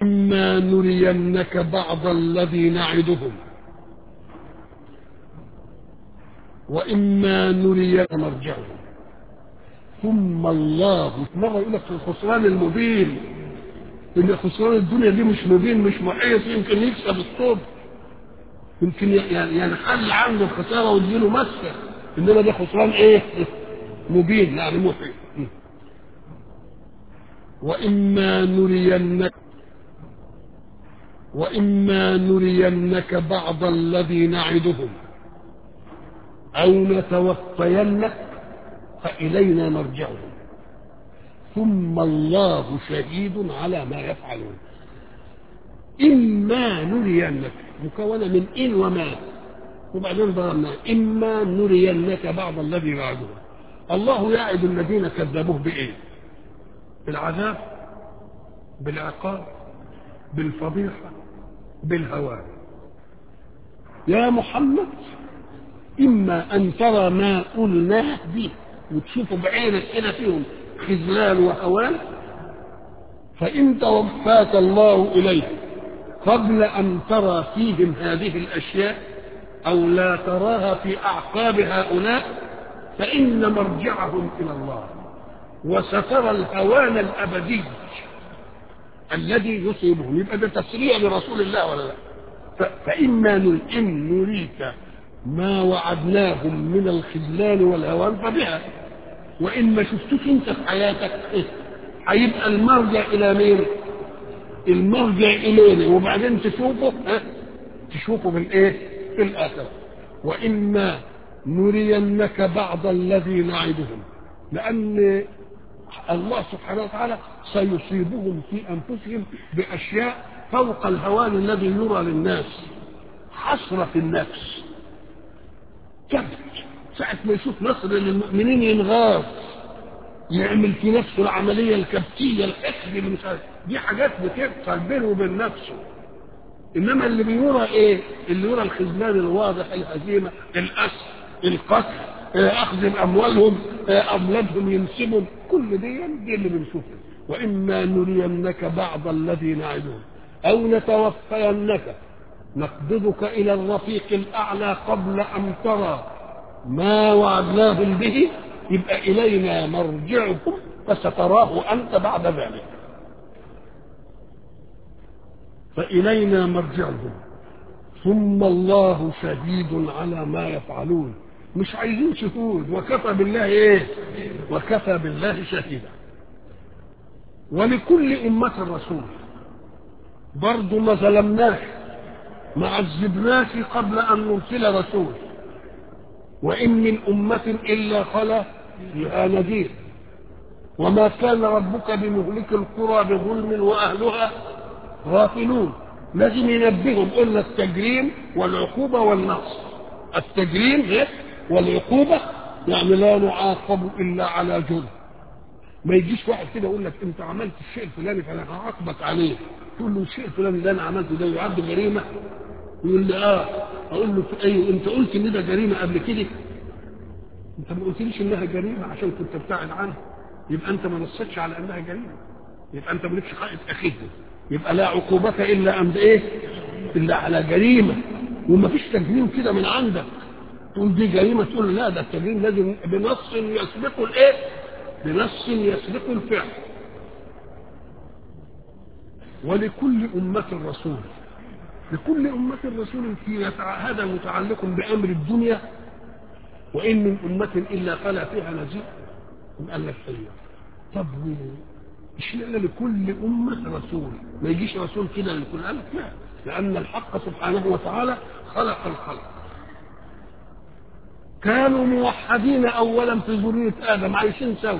إما نرينك بعض الذي نعدهم وإما نرينك مرجعهم ثم الله مرة يقول لك في الخسران المبين إن خسران الدنيا دي مش مبين مش محيط يمكن يكسب الصبح يمكن ينحل عنده الخسارة ويديله مسة إنما ده خسران إيه؟ مبين يعني محيط وإما نرينك وإما نرينك بعض الذي نعدهم أو نتوفينك فإلينا مرجعهم ثم الله شهيد على ما يفعلون إما نرينك مكونة من إن وما وبعدين ضربنا إما نرينك بعض الذي نعدهم الله يعد الذين كذبوه بإيه بالعذاب بالعقاب بالفضيحة بالهوان يا محمد إما أن ترى ما قلناه به وتشوفوا بعينك كده فيهم خذلان وهوان فإن توفاك الله إليه قبل أن ترى فيهم هذه الأشياء أو لا تراها في أعقاب هؤلاء فإن مرجعهم إلى الله وسترى الهوان الأبدي الذي يصيبهم يبقى ده تسريع لرسول الله ولا لا فإما إن نريك ما وعدناهم من الخذلان والهوان فبها وإن ما شفتوش أنت في حياتك إيه؟ هيبقى المرجع إلى مين؟ المرجع إلينا وبعدين تشوفه ها؟ تشوفه في الإيه؟ في الآخرة وإما نرينك بعض الذي نعدهم لأن الله سبحانه وتعالى سيصيبهم في أنفسهم بأشياء فوق الهوان الذي يرى للناس حسرة في النفس كبت ساعة ما يشوف نصر للمؤمنين ينغاص يعمل في نفسه العملية الكبتية الحقد اللي مش عارف دي حاجات بتحصل بينه وبين نفسه إنما اللي بيرى إيه؟ اللي يرى الخذلان الواضح الهزيمة الأسر القتل أخذ أموالهم أولادهم ينسبهم كل دي دي اللي بنشوفها وإما نرينك بعض الذي نعدهم أو نتوفينك نقبضك إلى الرفيق الأعلى قبل أن ترى ما وعدناهم به يبقى إلينا مرجعكم فستراه أنت بعد ذلك فإلينا مرجعهم ثم الله شهيد على ما يفعلون مش عايزين شهود وكفى بالله ايه وكفى بالله شهيدا ولكل أمة رسول برضه ما ظلمناش ما عذبناش قبل أن نرسل رسول وإن من أمة إلا خلا فيها نذير وما كان ربك بمهلك القرى بظلم وأهلها غافلون لازم ينبههم قلنا التجريم والعقوبة والنقص التجريم إيه؟ والعقوبة يعني لا نعاقب إلا على جرم ما يجيش واحد كده يقول لك انت عملت الشيء الفلاني فانا هعاقبك عليه تقول له الشيء الفلاني اللي انا عملته ده يعد جريمه يقول لي اه اقول له ايوه انت قلت ان ده جريمه قبل كده انت ما قلتليش انها جريمه عشان كنت ابتعد عنها يبقى انت ما نصتش على انها جريمه يبقى انت مالكش قائد اخيه يبقى لا عقوبة الا عند ايه الا على جريمه وما فيش تجريم كده من عندك تقول دي جريمه تقول لا ده التجريم لازم بنص يسبقه الايه بنص يسبق الفعل ولكل أمة رسول لكل أمة رسول في هذا متعلق بأمر الدنيا وإن من أمة إلا خلا فيها نذير قال لك أيوه طب اشمعنى لكل أمة رسول ما يجيش رسول كده لكل قال لك لا لأن الحق سبحانه وتعالى خلق الخلق كانوا موحدين أولا في ذرية آدم عايشين سوا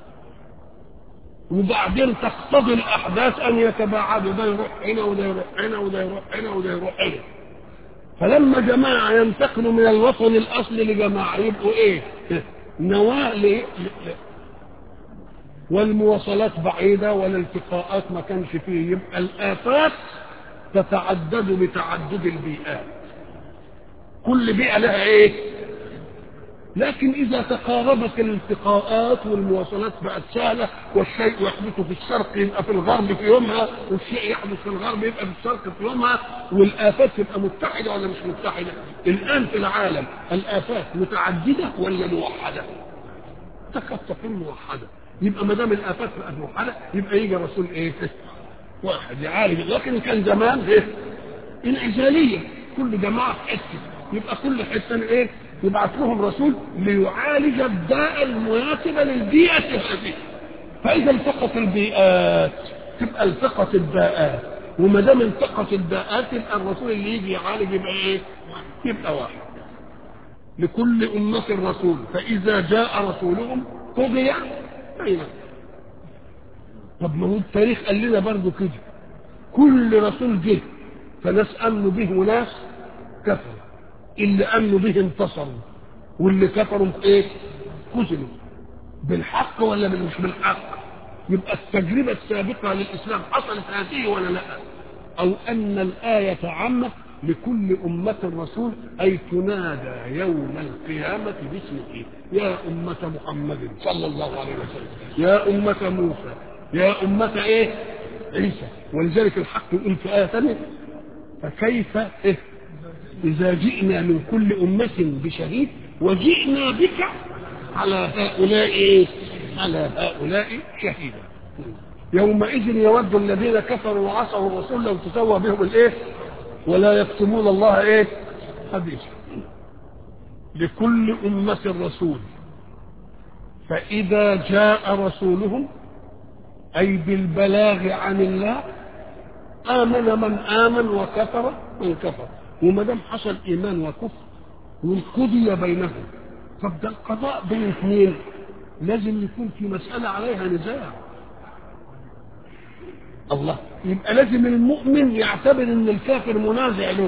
وبعدين تقتضي الاحداث ان يتباعدوا ده يروح هنا وده يروح هنا وده يروح هنا وده يروح هنا فلما جماعه ينتقلوا من الوطن الاصلي لجماعه يبقوا ايه؟ نواه ل... والمواصلات بعيده والالتقاءات ما كانش فيه يبقى الافات تتعدد بتعدد البيئات كل بيئه لها ايه؟ لكن إذا تقاربت الالتقاءات والمواصلات بقت سهلة والشيء يحدث في الشرق يبقى في الغرب في يومها والشيء يحدث في الغرب يبقى في الشرق في يومها والآفات تبقى متحدة ولا مش متحدة الآن في العالم الآفات متعددة ولا موحدة تكاد تكون موحدة يبقى ما دام الآفات بقت موحدة يبقى يجي رسول إيه واحد يعالج لكن كان زمان إيه انعزالية كل جماعة في حتة يبقى كل حتة إيه يبعث لهم رسول ليعالج الداء المناسبة للبيئة هذه فإذا التقت البيئات تبقى التقت الداءات وما دام التقت الداءات يبقى الرسول اللي يجي يعالج يبقى ايه؟ يبقى واحد لكل أمة رسول فإذا جاء رسولهم قضي بينهم طب ما هو التاريخ قال لنا برضه كده كل رسول جه فناس امنوا به وناس كفروا اللي امنوا به انتصروا واللي كفروا ايه خذلوا بالحق ولا مش بالحق يبقى التجربة السابقة للإسلام حصلت هذه ولا لا أو أن الآية عامة لكل أمة رسول أي تنادى يوم القيامة باسمه يا أمة محمد صلى الله عليه وسلم يا أمة موسى يا أمة إيه عيسى ولذلك الحق يقول في آية ثانية فكيف إيه إذا جئنا من كل أمة بشهيد وجئنا بك على هؤلاء إيه؟ على هؤلاء شهيدا يومئذ يود الذين كفروا وعصوا الرسول لو تسوى بهم الإيه ولا يكتمون الله إيه حديثا لكل أمة رسول فإذا جاء رسولهم أي بالبلاغ عن الله آمن من آمن وكفر من كفر وما دام حصل ايمان وكفر والقضي بينهم طب ده القضاء بين اثنين لازم يكون في مسألة عليها نزاع الله يبقى لازم المؤمن يعتبر ان الكافر منازع له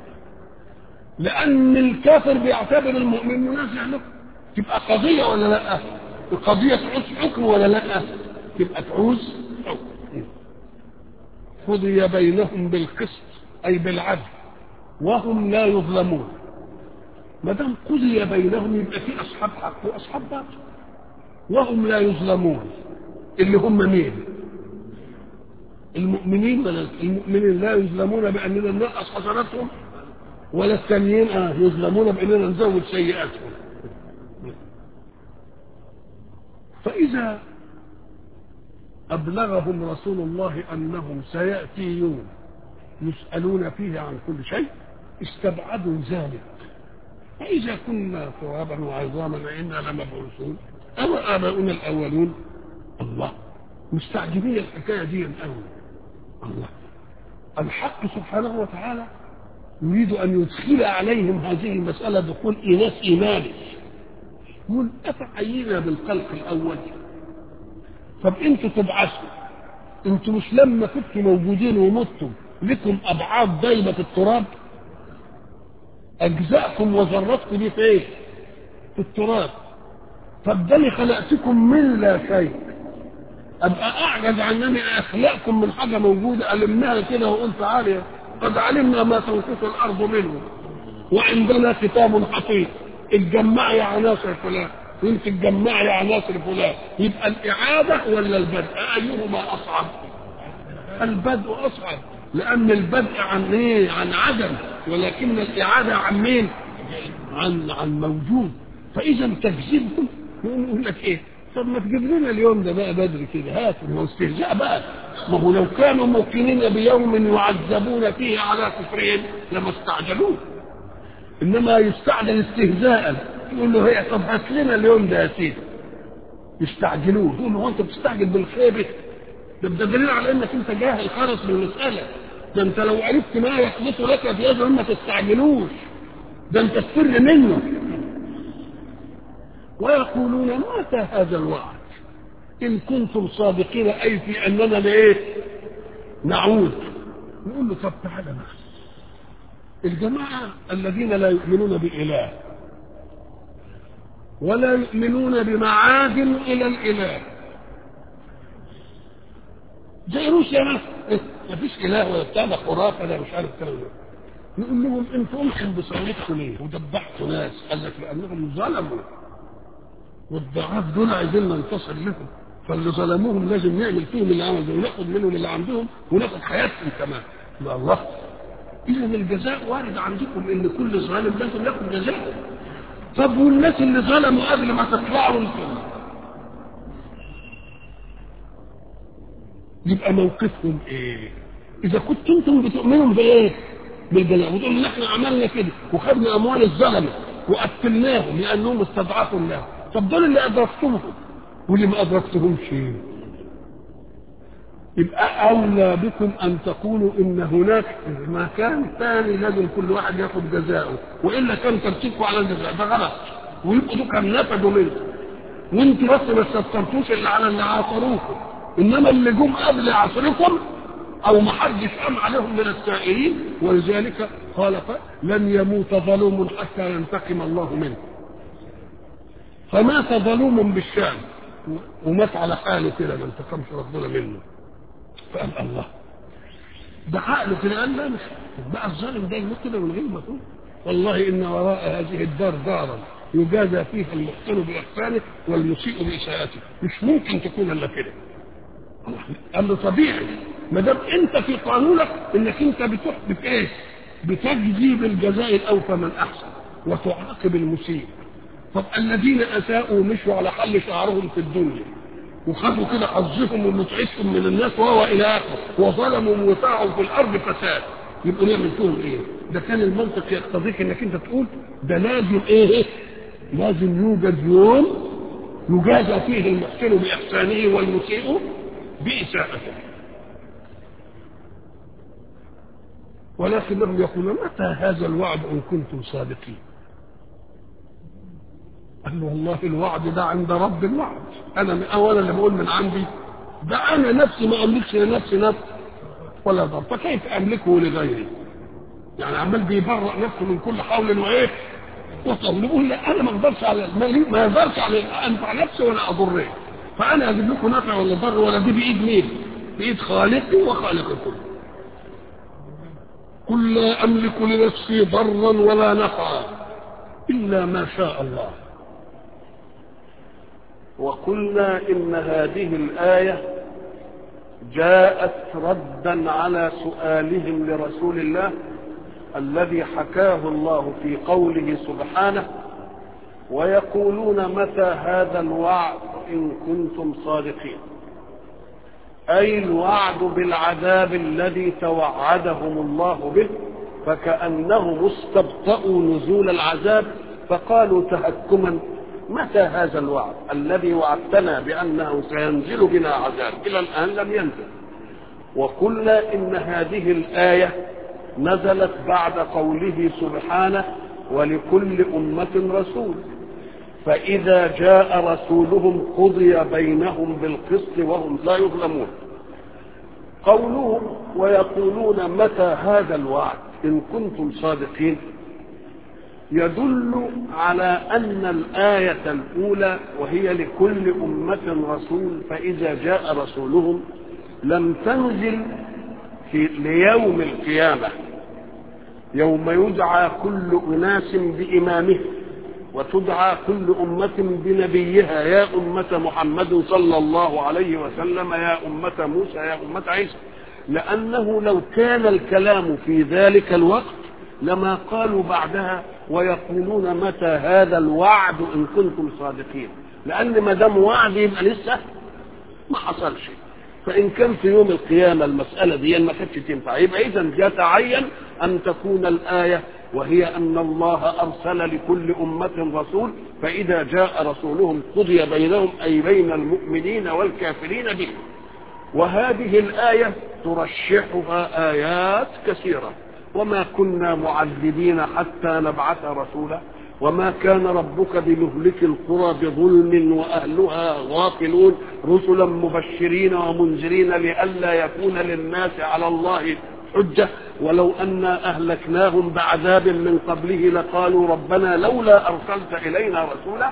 لان الكافر بيعتبر المؤمن منازع له تبقى قضية ولا لا القضية تعوز حكم ولا لا تبقى تعوز حكم قضي بينهم بالقسط اي بالعدل وهم لا يظلمون ما دام قضي بينهم يبقى في اصحاب حق واصحاب باطل وهم لا يظلمون اللي هم مين المؤمنين ولا المؤمنين لا يظلمون باننا ننقص حسناتهم ولا الثانيين آه يظلمون باننا نزود سيئاتهم فاذا ابلغهم رسول الله انهم سياتي يوم يسالون فيه عن كل شيء استبعدوا ذلك فإذا كنا ترابا وعظاما إنا لمبعوثون أو آباؤنا الأولون الله مستعجبين الحكاية دي الأول الله الحق سبحانه وتعالى يريد أن يدخل عليهم هذه المسألة دخول إيناس إيماني يقول أفعينا بالخلق الأول طب أنتوا تبعثوا أنتوا مش لما كنتوا موجودين ومتوا لكم أبعاد دايبة في التراب أجزاءكم وذرتكم دي في إيه؟ في التراب طب ده اللي خلقتكم من لا شيء أبقى أعجز عن أني أخلقكم من حاجة موجودة ألمها كده وأقول تعالى قد علمنا ما تنقص الأرض منه وعندنا كتاب حفيظ اتجمعي عناصر فلان وانت تجمعي عناصر فلان يبقى الإعادة ولا البدء أيهما أصعب البدء أصعب لأن البدء عن إيه؟ عن عدم ولكن الإعادة عن مين؟ عن عن موجود فإذا تكذيبهم يقول لك إيه؟ طب ما تجيب لنا اليوم ده بقى بدري كده هات ما هو استهزاء بقى ما هو لو كانوا موقنين بيوم يعذبون فيه على كفرهم لما استعجلوه انما يستعجل استهزاء يقول له هي طب هات لنا اليوم ده يا سيدي يستعجلوه يقول له هو انت بتستعجل بالخيبه ده ده دليل على انك انت جاهل خالص بالمساله ده انت لو عرفت ما يحدث لك في هذا ما تستعجلوش ده انت تفر منه ويقولون متى هذا الوعد ان كنتم صادقين اي في اننا لايه نعود نقول له طب تعالى بس الجماعه الذين لا يؤمنون باله ولا يؤمنون بمعاد الى الاله زي روسيا مثلا ما فيش اله ولا بتاع ده خرافه ده مش عارف الكلام ده يقول لهم انتوا قمتم بثورتكم ليه ودبحتوا ناس قال لك لانهم ظلموا والضعاف دول عايزين ننتصر لهم فاللي ظلموهم لازم نعمل فيهم اللي عمل ده وناخد منهم اللي عندهم وناخد حياتهم كمان يا الله اذا الجزاء وارد عندكم ان كل ظالم لازم ياخد جزاء طب والناس اللي ظلموا قبل ما تطلعوا انتم يبقى موقفهم ايه اذا كنتم انتم بتؤمنوا بايه بالجزاء وتقولوا ان احنا عملنا كده وخدنا اموال الظلمه وقتلناهم لانهم استضعفوا الله طب دول اللي ادركتهم واللي ما ادركتهمش يبقى اولى بكم ان تقولوا ان هناك مكان ثاني لازم كل واحد ياخد جزاءه والا كان ترتيبكم على الجزاء ده غلط ويبقوا دول كانوا نفدوا منكم وانتوا بس ما استفترتوش اللي على اللي عاصروكم انما اللي جم قبل عصركم او ما حدش قام عليهم من السائلين ولذلك قال لن يموت ظلوم حتى ينتقم الله منه فمات ظلوم بالشام ومات على حاله كده ما انتقمش ربنا منه فقال الله ده عقله كده قال لا مش بقى الظالم ده يموت كده من غير ما يكون والله ان وراء هذه الدار دارا يجازى فيها المحسن باحسانه والمسيء باساءته مش ممكن تكون الا كده امر طبيعي ما دام انت في قانونك انك انت بتحدث ايه؟ بتجزي بالجزاء الاوفى من احسن وتعاقب المسيء طب الذين اساءوا مشوا على حل شعرهم في الدنيا وخدوا كده حظهم ومتعتهم من الناس وهو الى اخره وظلموا وسعوا في الارض فساد يبقوا نعمل فيهم ايه؟ ده كان المنطق يقتضيك انك انت تقول ده لازم ايه؟ لازم يوجد يوم يجازى فيه المحسن باحسانه والمسيء باساءته ولكنهم يقولون متى هذا الوعد ان كنتم صادقين قال له والله الوعد ده عند رب الوعد انا من اولا اللي بقول من عندي ده انا نفسي ما املكش لنفسي نفس ولا ضر فكيف املكه لغيري يعني عمال بيبرأ نفسه من كل حول وايه وطول يقول لا انا ما اقدرش على ما اقدرش على انفع نفسي ولا اضره فانا اجيب لكم نفع ولا ضر ولا دي بايد مين؟ بايد خالقي وخالقكم قل لا املك لنفسي ضرا ولا نفعا الا ما شاء الله وقلنا إن هذه الآية جاءت ردا على سؤالهم لرسول الله الذي حكاه الله في قوله سبحانه ويقولون متى هذا الوعد إن كنتم صادقين أي الوعد بالعذاب الذي توعدهم الله به فكأنهم استبطأوا نزول العذاب فقالوا تهكما متى هذا الوعد الذي وعدتنا بأنه سينزل بنا عذاب إلى الآن لم ينزل وقلنا إن هذه الآية نزلت بعد قوله سبحانه ولكل أمة رسول فإذا جاء رسولهم قضي بينهم بالقسط وهم لا يظلمون قولهم ويقولون متى هذا الوعد إن كنتم صادقين يدل على أن الآية الأولى وهي لكل أمة رسول فإذا جاء رسولهم لم تنزل في ليوم القيامة يوم يدعى كل أناس بإمامه وتدعى كل أمة بنبيها يا أمة محمد صلى الله عليه وسلم يا أمة موسى يا أمة عيسى لأنه لو كان الكلام في ذلك الوقت لما قالوا بعدها ويقولون متى هذا الوعد ان كنتم صادقين لان ما دام وعد يبقى لسه ما حصلش فان كان في يوم القيامه المساله دي ما كانتش تنفع يبقى اذا يتعين ان تكون الايه وهي ان الله ارسل لكل امه رسول فاذا جاء رسولهم قضي بينهم اي بين المؤمنين والكافرين به وهذه الايه ترشحها ايات كثيره وما كنا معذبين حتى نبعث رسولا وما كان ربك بمهلك القرى بظلم واهلها غافلون رسلا مبشرين ومنذرين لئلا يكون للناس على الله حجه ولو انا اهلكناهم بعذاب من قبله لقالوا ربنا لولا ارسلت الينا رسولا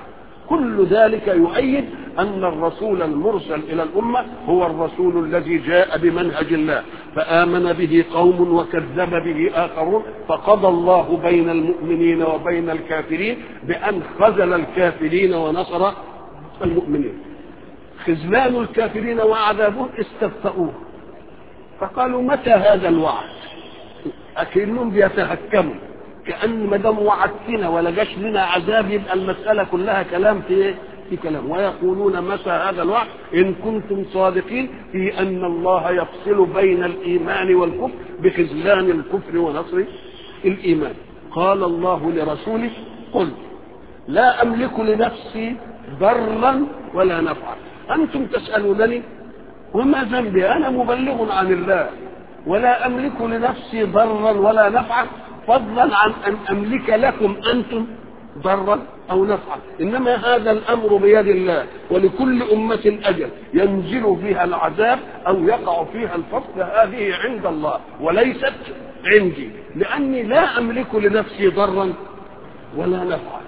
كل ذلك يؤيد أن الرسول المرسل إلى الأمة هو الرسول الذي جاء بمنهج الله فآمن به قوم وكذب به آخرون فقضى الله بين المؤمنين وبين الكافرين بأن خذل الكافرين ونصر المؤمنين خذلان الكافرين وعذابهم استفتؤوه فقالوا متى هذا الوعد أكنهم بيتهكموا كأن ما دام وعدتنا ولا جاش لنا عذاب يبقى المسألة كلها كلام في إيه؟ في كلام ويقولون متى هذا الوعد إن كنتم صادقين في أن الله يفصل بين الإيمان والكفر بخذلان الكفر ونصر الإيمان قال الله لرسوله قل لا أملك لنفسي ضرا ولا نفعا أنتم تسألونني وما ذنبي أنا مبلغ عن الله ولا أملك لنفسي ضرا ولا نفعا فضلا عن أن أملك لكم أنتم ضرا أو نفعا إنما هذا الأمر بيد الله ولكل أمة أجل ينزل فيها العذاب أو يقع فيها الفصل هذه عند الله وليست عندي لأني لا أملك لنفسي ضرا ولا نفعا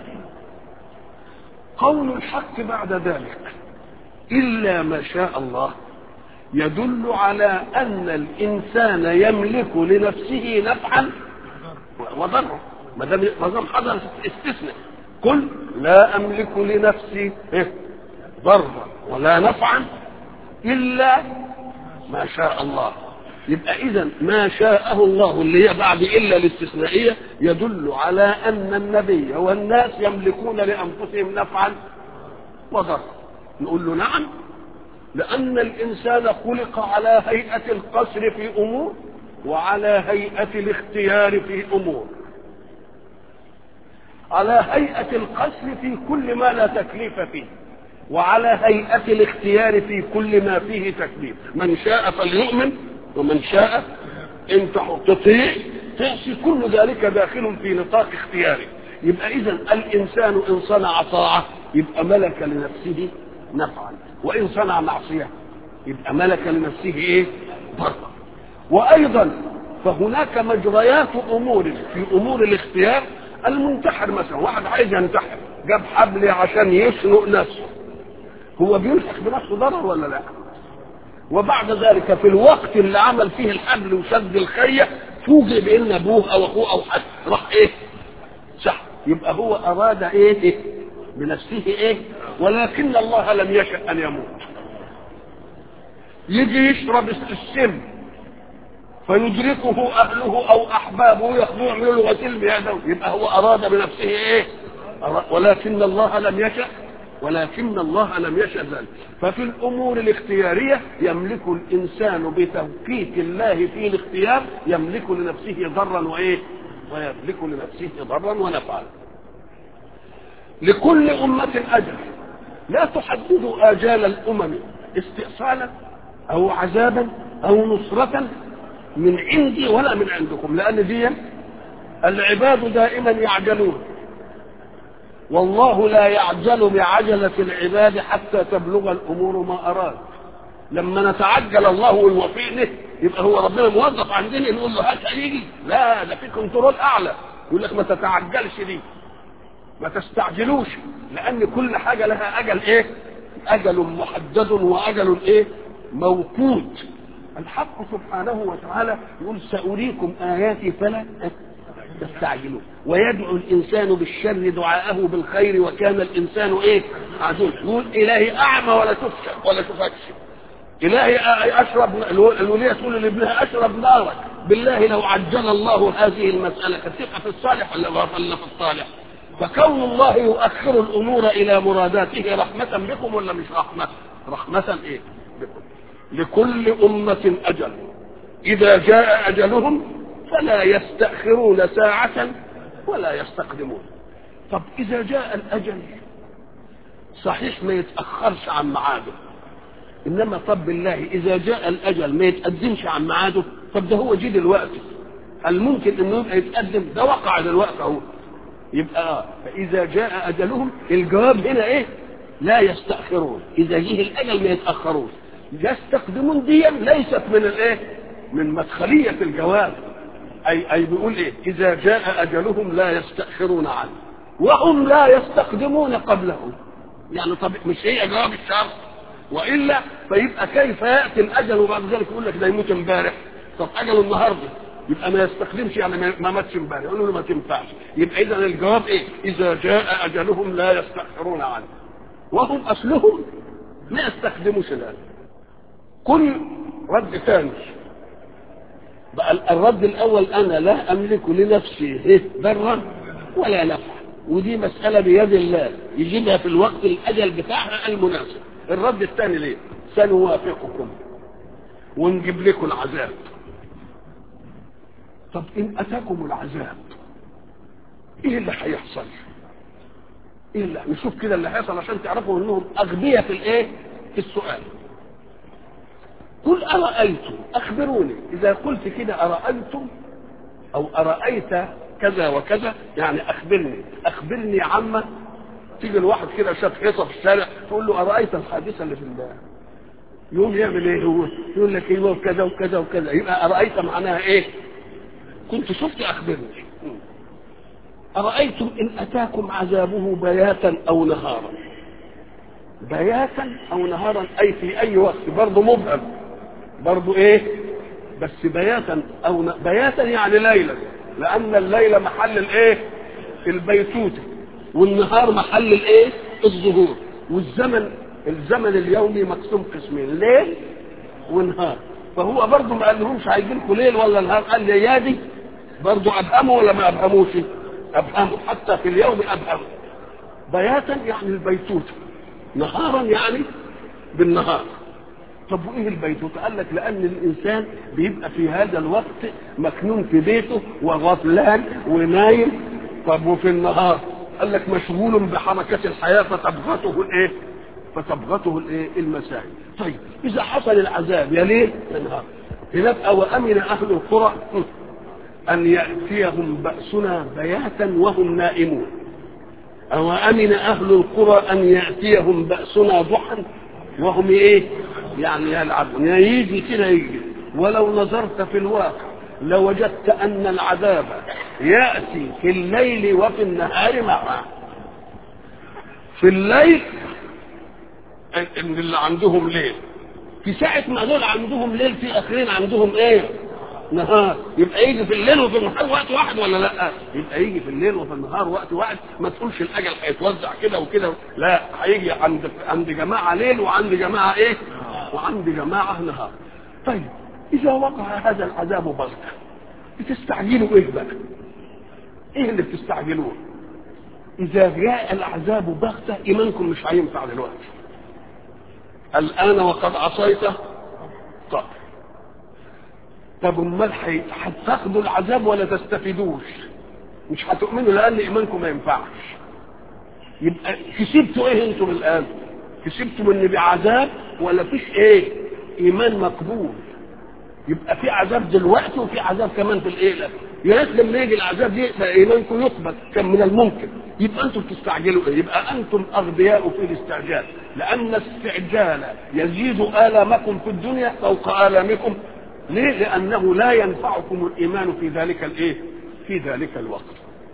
قول الحق بعد ذلك إلا ما شاء الله يدل على أن الإنسان يملك لنفسه نفعا وضره ما دام ما دام حصل استثناء قل لا أملك لنفسي ضرا ولا نفعا إلا ما شاء الله يبقى إذا ما شاءه الله اللي هي بعد إلا الاستثنائية يدل على أن النبي والناس يملكون لأنفسهم نفعا وضرا نقول له نعم لأن الإنسان خلق على هيئة القصر في أمور وعلى هيئة الاختيار في أمور على هيئة القصر في كل ما لا تكليف فيه وعلى هيئة الاختيار في كل ما فيه تكليف من شاء فليؤمن ومن شاء ان تطيع تعصي كل ذلك داخل في نطاق اختياره يبقى اذا الانسان ان صنع طاعه يبقى ملك لنفسه نفعا وان صنع معصيه يبقى ملك لنفسه ايه ضرا وايضا فهناك مجريات امور في امور الاختيار المنتحر مثلا واحد عايز ينتحر جاب حبل عشان يشنق نفسه هو بيلحق بنفسه ضرر ولا لا وبعد ذلك في الوقت اللي عمل فيه الحبل وشد الخية فوجئ بان ابوه او اخوه او حد راح ايه صح يبقى هو اراد ايه, إيه؟ بنفسه ايه ولكن الله لم يشأ ان يموت يجي يشرب السم فيدركه اهله او احبابه ياخذوه يعملوا له غسيل بيده يبقى هو اراد بنفسه ايه ولكن الله لم يشأ ولكن الله لم يشأ ذلك ففي الأمور الاختيارية يملك الإنسان بتوقيت الله في الاختيار يملك لنفسه ضرا وإيه ويملك لنفسه ضرا ونفعا لكل أمة أجل لا تحددوا آجال الأمم استئصالا أو عذابا أو نصرة من عندي ولا من عندكم لأن دي العباد دائما يعجلون والله لا يعجل بعجلة العباد حتى تبلغ الأمور ما أراد لما نتعجل الله ويوفقنا يبقى هو ربنا موظف عندنا نقول له هات هيجي لا ده في كنترول أعلى يقول لك ما تتعجلش دي ما تستعجلوش لأن كل حاجة لها أجل إيه؟ أجل محدد وأجل إيه؟ موقوت الحق سبحانه وتعالى يقول سأريكم آياتي فلا تستعجلون ويدعو الانسان بالشر دعاءه بالخير وكان الانسان ايه عدو يقول الهي اعمى ولا تفشل ولا تفتش الهي اشرب الوليه تقول لابنها اشرب نارك بالله لو عجل الله هذه المساله كانت تبقى في الصالح ولا ولا في الصالح فكون الله يؤخر الامور الى مراداته رحمه بكم ولا مش رحمه رحمه ايه بكم لكل امه اجل اذا جاء اجلهم فلا يستأخرون ساعة ولا يستقدمون طب إذا جاء الأجل صحيح ما يتأخرش عن ميعاده إنما طب بالله إذا جاء الأجل ما يتقدمش عن ميعاده طب ده هو جه دلوقتي الممكن إنه يبقى يتقدم ده وقع دلوقتي أهو يبقى فإذا جاء أجلهم الجواب هنا إيه؟ لا يستأخرون إذا جه الأجل ما يتأخروش يستقدمون دي ليست من الإيه؟ من مدخلية الجواب أي أي بيقول إيه؟ إذا جاء أجلهم لا يستأخرون عنه وهم لا يستقدمون قبله يعني طب مش هي جواب الشرط والا فيبقى كيف ياتي الاجل وبعد ذلك يقول لك ده يموت امبارح طب اجله النهارده يبقى ما يستخدمش يعني ما- ما ماتش امبارح يقول له ما تنفعش يبقى اذا الجواب ايه؟ اذا جاء اجلهم لا يستاخرون عنه وهم اصلهم ما يستخدموش الان كل رد ثاني بقى الرد الاول انا لا املك لنفسي إيه ضرا ولا نفعا ودي مساله بيد الله يجيبها في الوقت الاجل بتاعها المناسب الرد الثاني ليه سنوافقكم ونجيب لكم العذاب طب ان اتاكم العذاب ايه اللي هيحصل ايه اللي نشوف كده اللي هيحصل عشان تعرفوا انهم اغبياء في الايه في السؤال قل أرأيتم أخبروني إذا قلت كده أرأيتم أو أرأيت كذا وكذا يعني أخبرني أخبرني عما تيجي الواحد كده شاف حيطة في الشارع تقول له أرأيت الحادثة اللي في الله يقوم يعمل ايه هو يقول لك ايوه وكذا وكذا وكذا يبقى أرأيت معناها ايه كنت شفت أخبرني أرأيتم إن أتاكم عذابه بياتا أو نهارا بياتا أو نهارا أي في أي وقت برضه مبهم برضو ايه بس بياتا او ن... بياتا يعني ليلا لان الليل محل الايه البيتوتة والنهار محل الايه الظهور والزمن الزمن اليومي مقسوم قسمين ليل ونهار فهو برضه ما قالهمش هيجي لكم ليل ولا نهار قال لي يا دي برضه ابهموا ولا ما ابهموش ابهموا حتى في اليوم ابهموا بياتا يعني البيتوتة نهارا يعني بالنهار طب وايه البيتوتة؟ قال لك لان الانسان بيبقى في هذا الوقت مكنون في بيته وغفلان ونايم طب وفي النهار قال لك مشغول بحركة الحياة فتبغته الايه؟ فتبغته الايه؟ المساء. طيب اذا حصل العذاب يا ليل يا نهار. هناك او امن اهل القرى ان ياتيهم باسنا بياتا وهم نائمون. أو أمن أهل القرى أن يأتيهم بأسنا ضحى وهم إيه؟ يعني يلعبون يعني يجي كده يجي ولو نظرت في الواقع لوجدت أن العذاب يأتي في الليل وفي النهار معا في الليل إن اللي عندهم ليل في ساعة ما دول عندهم ليل في آخرين عندهم إيه؟ نهار يبقى يجي في الليل وفي النهار وقت واحد ولا لا يبقى يجي في الليل وفي النهار وقت واحد ما تقولش الاجل هيتوزع كده وكده لا هيجي عند عند جماعه ليل وعند جماعه ايه وعند جماعه نهار طيب اذا وقع هذا العذاب بغته بتستعجلوا ايه بقى ايه اللي بتستعجلوه اذا جاء العذاب بغته ايمانكم مش هينفع دلوقتي الان وقد عصيت طب طب امال هتاخدوا العذاب ولا تستفيدوش مش هتؤمنوا لان ايمانكم ما ينفعش يبقى كسبتوا ايه انتم الان كسبتم ان بعذاب ولا فيش ايه ايمان مقبول يبقى في عذاب دلوقتي وفي عذاب كمان في الايه يا ريت لما يجي العذاب يبقى ايمانكم يقبل كان من الممكن يبقى انتم تستعجلوا ايه يبقى انتم اغبياء في الاستعجال لان الاستعجال يزيد الامكم في الدنيا فوق الامكم ليه؟ لأنه لا ينفعكم الإيمان في ذلك الإيه؟ في ذلك الوقت.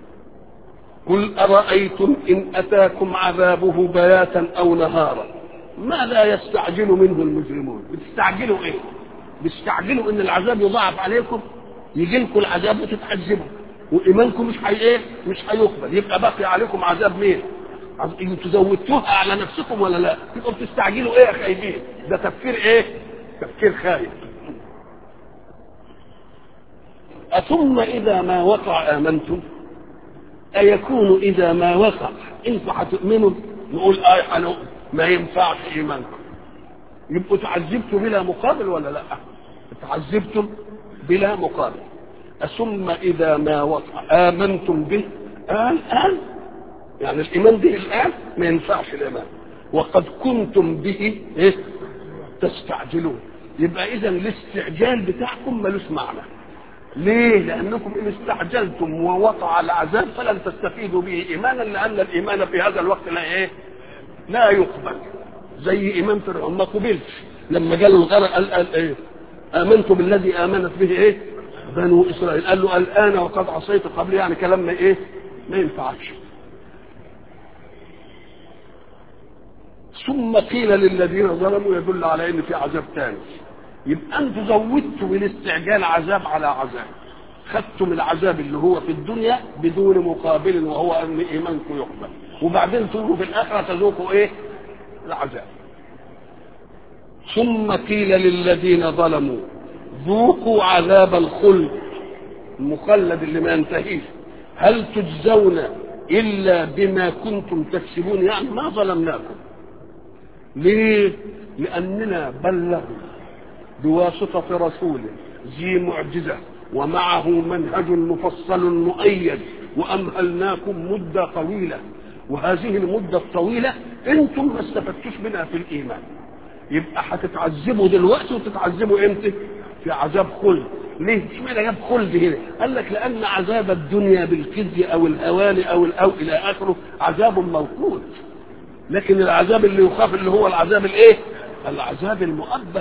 قل أرأيتم إن أتاكم عذابه بياتا أو نهارا ماذا يستعجل منه المجرمون؟ بتستعجلوا إيه؟ بتستعجلوا إن العذاب يضاعف عليكم يجي لكم العذاب وتتعذبوا وإيمانكم مش حي إيه؟ مش هيقبل يبقى بقي عليكم عذاب مين؟ انتوا زودتوها على نفسكم ولا لا؟ يبقوا بتستعجلوا إيه يا خايبين؟ ده تفكير إيه؟ تفكير خايب. أثم إذا ما وقع آمنتم أيكون إذا ما وقع أنتم هتؤمنوا نقول آية هنؤمن ما ينفعش إيمانكم يبقوا تعذبتم بلا مقابل ولا لا تعذبتم بلا مقابل أثم إذا ما وقع آمنتم به الآن الآن يعني الإيمان به الآن ما ينفعش الإيمان وقد كنتم به إيه؟ تستعجلون يبقى إذا الاستعجال بتاعكم ملوش معنى ليه؟ لأنكم إن استعجلتم ووقع العذاب فلن تستفيدوا به إيمانا لأن الإيمان في هذا الوقت لا إيه؟ لا يقبل زي إيمان فرعون ما قبلش لما جاء الغرق قال, قال إيه؟ آمنت بالذي آمنت به إيه؟ بنو إسرائيل قال له الآن وقد عصيت قبل يعني كلام ما إيه؟ ما ينفعش ثم قيل للذين ظلموا يدل على ان في عذاب ثاني يبقى انتوا زودتوا بالاستعجال عذاب على عذاب خدتم العذاب اللي هو في الدنيا بدون مقابل وهو ان ايمانكم يقبل وبعدين تقولوا في الاخره تذوقوا ايه العذاب ثم قيل للذين ظلموا ذوقوا عذاب الخلد المخلد اللي ما ينتهيش هل تجزون الا بما كنتم تكسبون يعني ما ظلمناكم ليه لاننا بلغوا بواسطه رسول ذي معجزه ومعه منهج مفصل مؤيد وامهلناكم مده طويله وهذه المده الطويله انتم ما استفدتوش منها في الايمان يبقى هتتعذبوا دلوقتي وتتعذبوا امتى؟ في عذاب خلد ليه؟ اشمعنى جاب خلد هنا؟ قال لك لان عذاب الدنيا بالخزي او الهوان او او الى اخره عذاب موقوت لكن العذاب اللي يخاف اللي هو العذاب الايه؟ العذاب المؤبد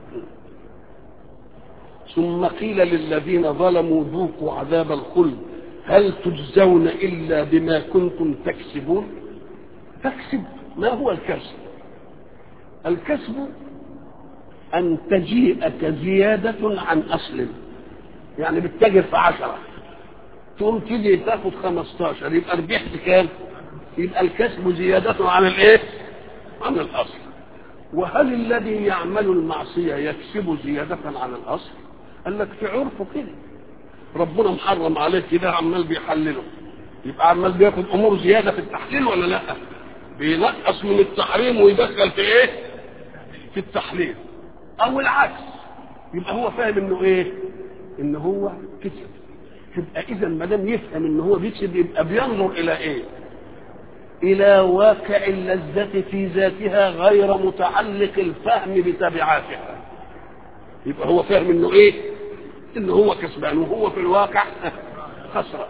ثم قيل للذين ظلموا ذوقوا عذاب الخلد هل تجزون الا بما كنتم تكسبون؟ تكسب ما هو الكسب؟ الكسب أن تجيئك زيادة عن أصل يعني بتتاجر في عشرة تقوم تيجي تاخد 15 يبقى ربحت كام؟ يبقى الكسب زيادة عن الإيه؟ عن الأصل وهل الذي يعمل المعصية يكسب زيادة عن الأصل؟ قال لك في عرفه كده ربنا محرم عليه كده عمال بيحلله يبقى عمال بياخد أمور زيادة في التحليل ولا لأ؟ بينقص من التحريم ويدخل في إيه؟ في التحليل او العكس يبقى هو فاهم انه ايه ان هو كسب تبقى اذا ما دام يفهم ان هو بيكسب يبقى بينظر الى ايه الى واقع اللذة في ذاتها غير متعلق الفهم بتبعاتها يبقى هو فاهم انه ايه ان هو كسبان وهو في الواقع خسران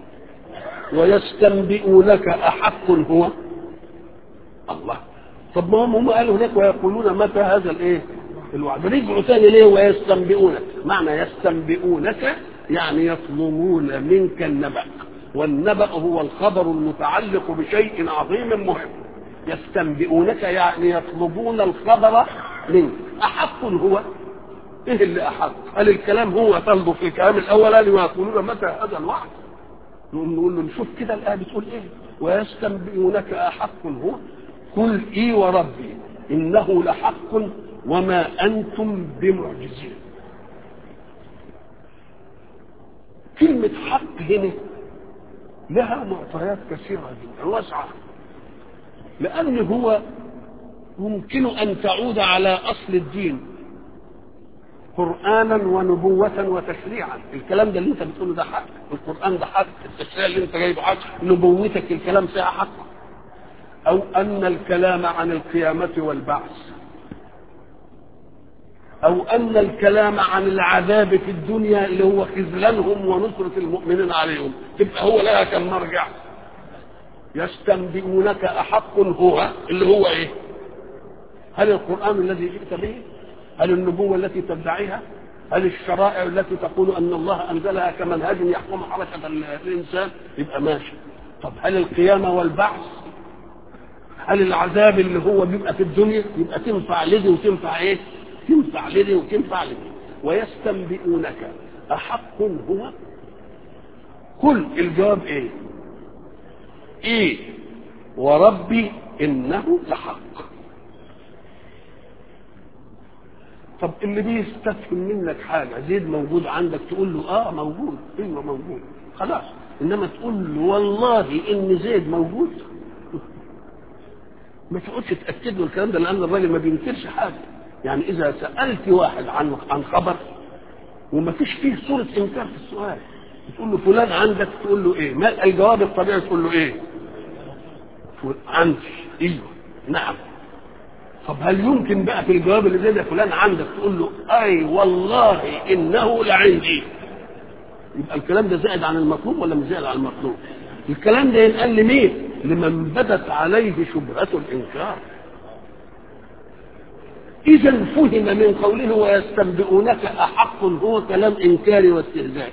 ويستنبئونك احق هو الله طب ما هم قالوا هناك ويقولون متى هذا الايه الوعد رجعوا ثاني ليه ويستنبئونك معنى يستنبئونك يعني يطلبون منك النبأ والنبأ هو الخبر المتعلق بشيء عظيم مهم يستنبئونك يعني يطلبون الخبر منك أحق هو ايه اللي أحق هل الكلام هو طلبه في الكلام الأولاني ويقولون متى هذا الوعد نقول له نشوف كده الآية بتقول ايه ويستنبئونك أحق هو قل اي وربي انه لحق وما انتم بمعجزين كلمة حق هنا لها معطيات كثيرة جدا واسعة لأن هو يمكن أن تعود على أصل الدين قرآنا ونبوة وتشريعا الكلام ده اللي انت بتقوله ده حق القرآن ده حق التشريع اللي انت جايبه حق نبوتك الكلام فيها حق أو أن الكلام عن القيامة والبعث أو أن الكلام عن العذاب في الدنيا اللي هو خذلانهم ونصرة المؤمنين عليهم تبقى هو لها كم مرجع يستنبئونك أحق هو اللي هو إيه هل القرآن الذي جئت به هل النبوة التي تدعيها هل الشرائع التي تقول أن الله أنزلها كمنهج يحكم حركة الإنسان يبقى ماشي طب هل القيامة والبعث هل العذاب اللي هو بيبقى في الدنيا يبقى تنفع لذي وتنفع ايه تنفع لذي وتنفع لذي ويستنبئونك أحق هو كل الجواب ايه ايه وربي انه لحق طب اللي بيستفهم منك حاجة زيد موجود عندك تقول له اه موجود ايوه موجود خلاص انما تقول له والله ان زيد موجود ما تقعدش تاكد له الكلام ده لان الراجل ما بينكرش حاجه يعني اذا سالت واحد عن عن خبر وما فيش فيه صوره انكار في السؤال تقول له فلان عندك تقول له ايه ما الجواب الطبيعي تقول له ايه عندي ايوه نعم طب هل يمكن بقى في الجواب اللي زي ده فلان عندك تقول له اي والله انه لعندي يبقى الكلام ده زائد عن المطلوب ولا مش زائد عن المطلوب الكلام ده ينقل لمين لمن بدت عليه شبهة الإنكار إذا فهم من قوله ويستنبئونك أحق هو كلام إنكار واستهزاء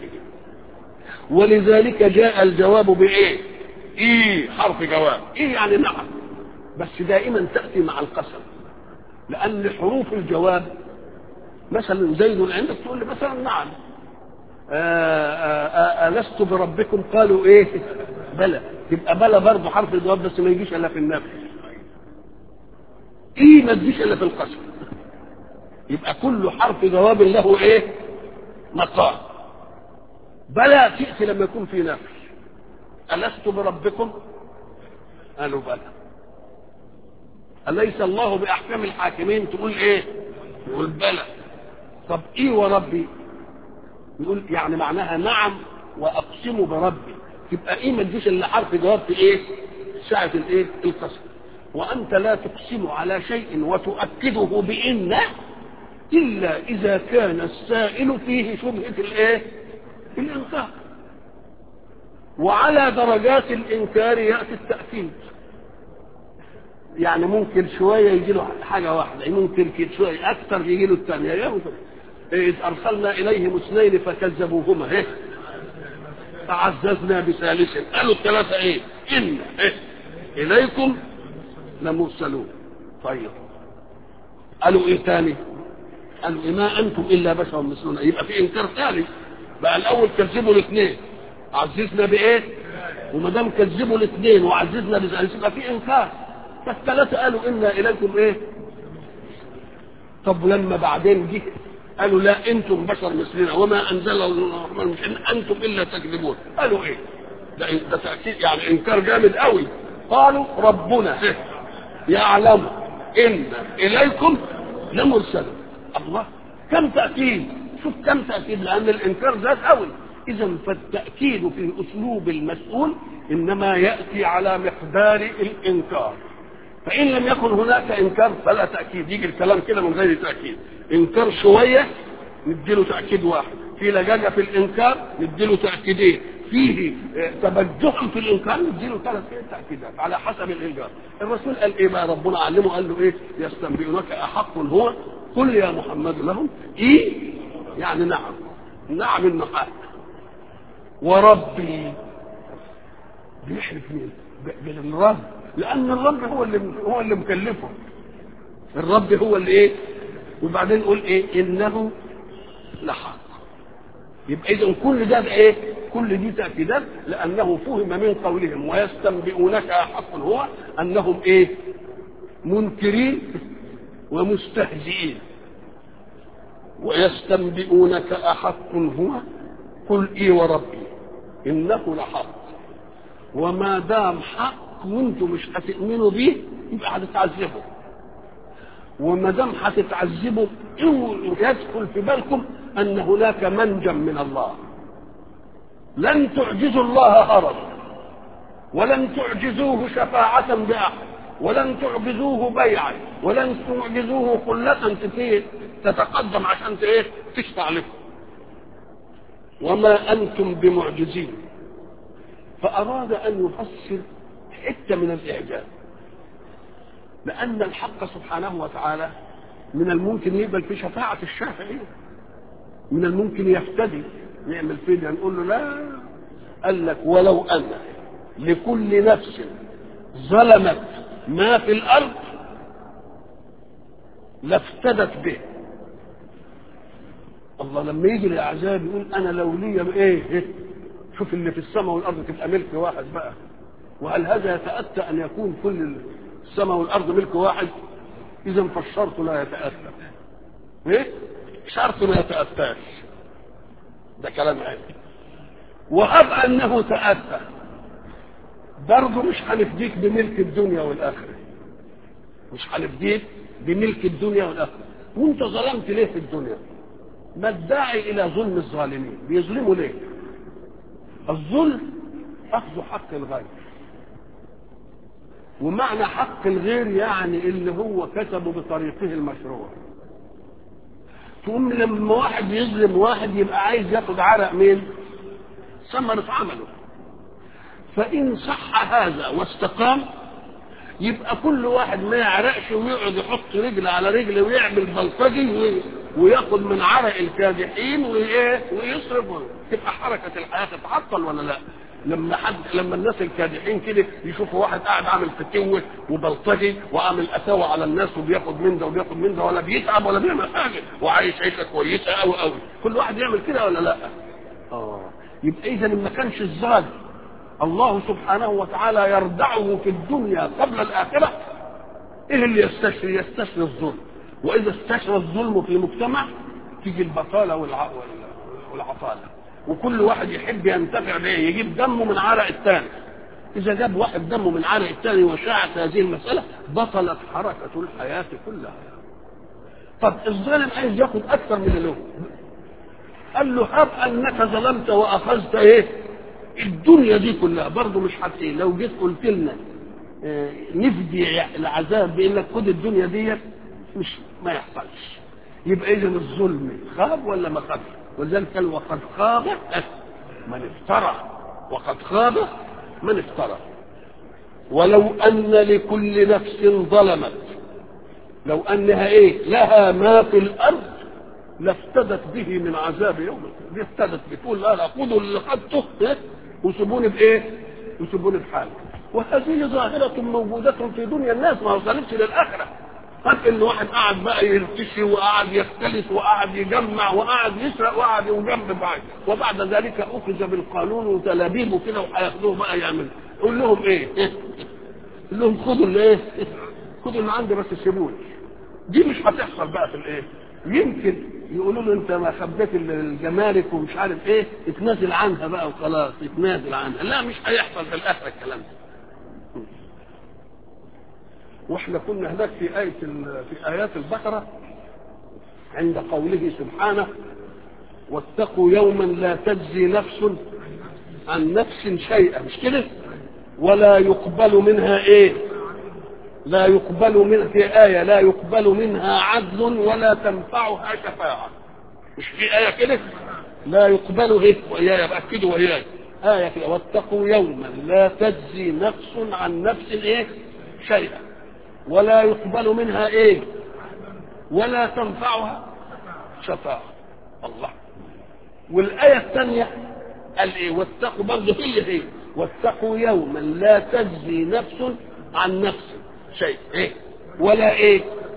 ولذلك جاء الجواب بإيه؟ إيه حرف جواب إيه يعني نعم بس دائما تأتي مع القسم لأن حروف الجواب مثلا زيد عندك تقول لي مثلا نعم ألست بربكم قالوا إيه بلى يبقى بلى برضه حرف الجواب بس ما يجيش إلا في النفي إيه ما تجيش إلا في القسم يبقى كل حرف جواب له إيه مقام بلى تأتي لما يكون في نفي ألست بربكم قالوا بلى أليس الله بأحكام الحاكمين تقول إيه تقول بلى طب إيه وربي يقول يعني معناها نعم وأقسم بربي يبقى إيه ما تجيش إلا حرف جواب في إيه ساعة الإيه القسم وأنت لا تقسم على شيء وتؤكده بإن إلا إذا كان السائل فيه شبهة الإيه الإنكار وعلى درجات الإنكار يأتي التأكيد يعني ممكن شوية يجي له حاجة واحدة ممكن كده شوية أكثر يجي له الثانية إذ أرسلنا إليهم اثنين فكذبوهما إيه فعززنا بثالث قالوا الثلاثة إيه إن إيه إليكم لمرسلون طيب قالوا إيه تاني قالوا إيه ما أنتم إلا بشر مثلنا يبقى في إنكار ثالث بقى الأول كذبوا الاثنين عززنا بإيه وما دام كذبوا الاثنين وعززنا بثالث يبقى في إنكار فالثلاثة قالوا إنا إليكم إيه طب لما بعدين جه قالوا لا انتم بشر مثلنا وما انزل الرحمن مش ان انتم الا تكذبون قالوا ايه ده, ده تاكيد يعني انكار جامد قوي قالوا ربنا يعلم ان اليكم لمرسلون الله كم تاكيد شوف كم تاكيد لان الانكار زاد قوي اذا فالتاكيد في اسلوب المسؤول انما ياتي على مقدار الانكار فإن لم يكن هناك إنكار فلا تأكيد يجي الكلام كده من غير تأكيد إنكار شوية نديله تأكيد واحد في لجاجة في الإنكار نديله تأكيدين فيه تبجح في الإنكار نديله ثلاث تأكيدات على حسب الإنكار الرسول قال إيه بقى ربنا علمه قال له إيه يستنبئونك أحق هو قل يا محمد لهم إيه يعني نعم نعم إنه حق وربي بيحلف مين بالرب لان الرب هو اللي هو اللي مكلفه الرب هو اللي ايه وبعدين نقول ايه انه لحق يبقى اذا كل ده ايه كل دي تاكيدات لانه فهم من قولهم ويستنبئونك احق هو انهم ايه منكرين ومستهزئين ويستنبئونك احق هو قل ايه وربي انه لحق وما دام حق وانتم مش هتؤمنوا بيه يبقى هتتعذبوا وما دام هتتعذبوا يدخل في بالكم ان هناك منجا من الله لن تعجزوا الله هربا ولن تعجزوه شفاعة بأحد ولن تعجزوه بيعا ولن تعجزوه خلة تتقدم عشان ايه تشفع لكم وما أنتم بمعجزين فأراد أن يفسر حتة من الإعجاز لأن الحق سبحانه وتعالى من الممكن يقبل في شفاعة الشافعين من الممكن يفتدي يعمل فدية نقول له لا قال لك ولو أن لكل نفس ظلمت ما في الأرض لافتدت به الله لما يجي العذاب يقول أنا لو لي إيه, إيه شوف اللي في السماء والارض تبقى ملك واحد بقى وهل هذا يتاتى ان يكون كل السماء والارض ملك واحد اذا فالشرط لا يتاتى ايه شرط ما يتاتاش ده كلام علمي وهب انه تاتى برضه مش هنفديك بملك الدنيا والاخره مش هنفديك بملك الدنيا والاخره وانت ظلمت ليه في الدنيا ما الداعي الى ظلم الظالمين بيظلموا ليه الظلم اخذ حق الغير ومعنى حق الغير يعني اللي هو كسبه بطريقه المشروع تقوم لما واحد يظلم واحد يبقى عايز ياخد عرق مين ثمرة عمله فإن صح هذا واستقام يبقى كل واحد ما يعرقش ويقعد يحط رجل على رجل ويعمل بلطجي وياخد من عرق الكادحين وايه ويصرف تبقى حركه الحياه تتعطل ولا لا؟ لما حد لما الناس الكادحين كده يشوفوا واحد قاعد عامل فتوه وبلطجي وعامل قساوه على الناس وبياخد من ده وبياخد من ده ولا بيتعب ولا بيعمل حاجه وعايش عيشه كويسه قوي قوي كل واحد يعمل كده ولا لا؟ اه يبقى اذا ما كانش الظالم الله سبحانه وتعالى يردعه في الدنيا قبل الاخره ايه اللي يستشري يستشري الظلم واذا استشرى الظلم في المجتمع تيجي البطاله والع... والعطاله وكل واحد يحب ينتفع بايه يجيب دمه من عرق الثاني اذا جاب واحد دمه من عرق الثاني وشاعت هذه المساله بطلت حركه الحياه كلها طب الظالم عايز ياخد اكثر من اللي هو قال له هب انك ظلمت واخذت ايه الدنيا دي كلها برضه مش حتى لو جيت قلت لنا اه نفدي العذاب بانك خد الدنيا ديت مش ما يحصلش يبقى اذا الظلم خاب ولا ما خابش ولذلك قال وقد خاب من افترى وقد خاب من افترى ولو ان لكل نفس ظلمت لو انها ايه لها ما في الارض لافتدت به من عذاب يوم القيامه افتدت بتقول لا لا خذوا اللي خدته وسيبوني بايه؟ وسيبوني بحالي وهذه ظاهرة موجودة في دنيا الناس ما وصلتش للآخرة قد ان واحد قعد بقى يرتشي وقعد يختلس وقعد يجمع وقعد يسرق وقعد يجنب بعض وبعد ذلك اخذ بالقانون وتلابيبه كده وهياخدوه بقى يعمل قول لهم ايه؟ قول لهم خدوا اللي ايه؟ خدوا اللي عندي بس سيبوني دي مش هتحصل بقى في الايه؟ يمكن يقولوا له انت ما خبيت الجمارك ومش عارف ايه اتنازل عنها بقى وخلاص اتنازل عنها لا مش هيحصل في الاخره الكلام ده واحنا كنا هناك في آية في آيات البقرة عند قوله سبحانه واتقوا يوما لا تجزي نفس عن نفس شيئا مش كده ولا يقبل منها ايه لا يقبل من في آية لا يقبل منها عدل ولا تنفعها شفاعة مش في آية كده لا يقبل ايه وإياي بأكدوا وإياي آية كده واتقوا يوما لا تجزي نفس عن نفس ايه شيئا ولا يقبل منها ايه ولا تنفعها شفاعة الله والآية الثانية قال ايه واتقوا برضه هي هي واتقوا يوما لا تجزي نفس عن نفس شيء ايه ولا ايه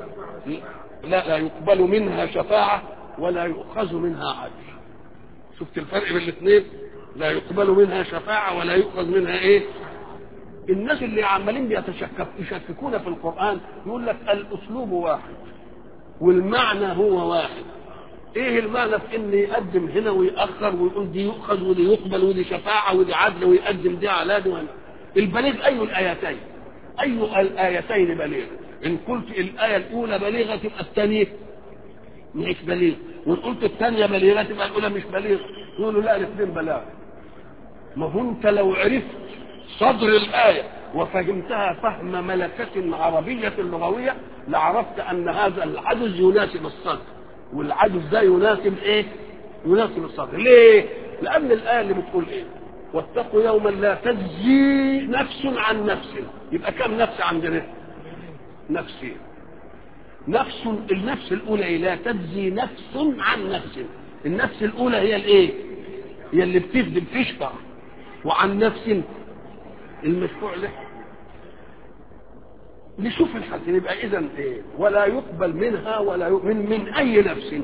لا لا يقبل منها شفاعة ولا يؤخذ منها عدل شفت الفرق بين الاثنين لا يقبل منها شفاعة ولا يؤخذ منها ايه الناس اللي عمالين بيتشكك يشككون في القرآن يقول لك الأسلوب واحد والمعنى هو واحد ايه المعنى في ان يقدم هنا ويأخر ويقول دي يؤخذ ودي يقبل ودي شفاعة ودي عدل ويقدم دي على دي وهنا البليغ اي الايتين اي الايتين بليغ ان قلت الايه الاولى بليغه تبقى الثانيه مش بليغ وان قلت الثانيه بليغه تبقى الاولى مش بليغ يقولوا لا الاثنين بلاغ ما هو انت لو عرفت صدر الآية وفهمتها فهم ملكة عربية لغوية لعرفت أن هذا العجز يناسب الصدر والعجز ده يناسب إيه؟ يناسب الصدر ليه؟ لأن الآية اللي بتقول إيه؟ واتقوا يوما لا تجزي نفس عن نفس يبقى كم نفس عندنا؟ نفسين نفس النفس الأولى إيه؟ لا تجزي نفس عن نفس النفس الأولى هي الإيه؟ هي اللي بتفدي بتشفع وعن نفس المشفوع له نشوف الحسن يبقى اذا ايه ولا يقبل منها ولا يقبل من, من اي نفس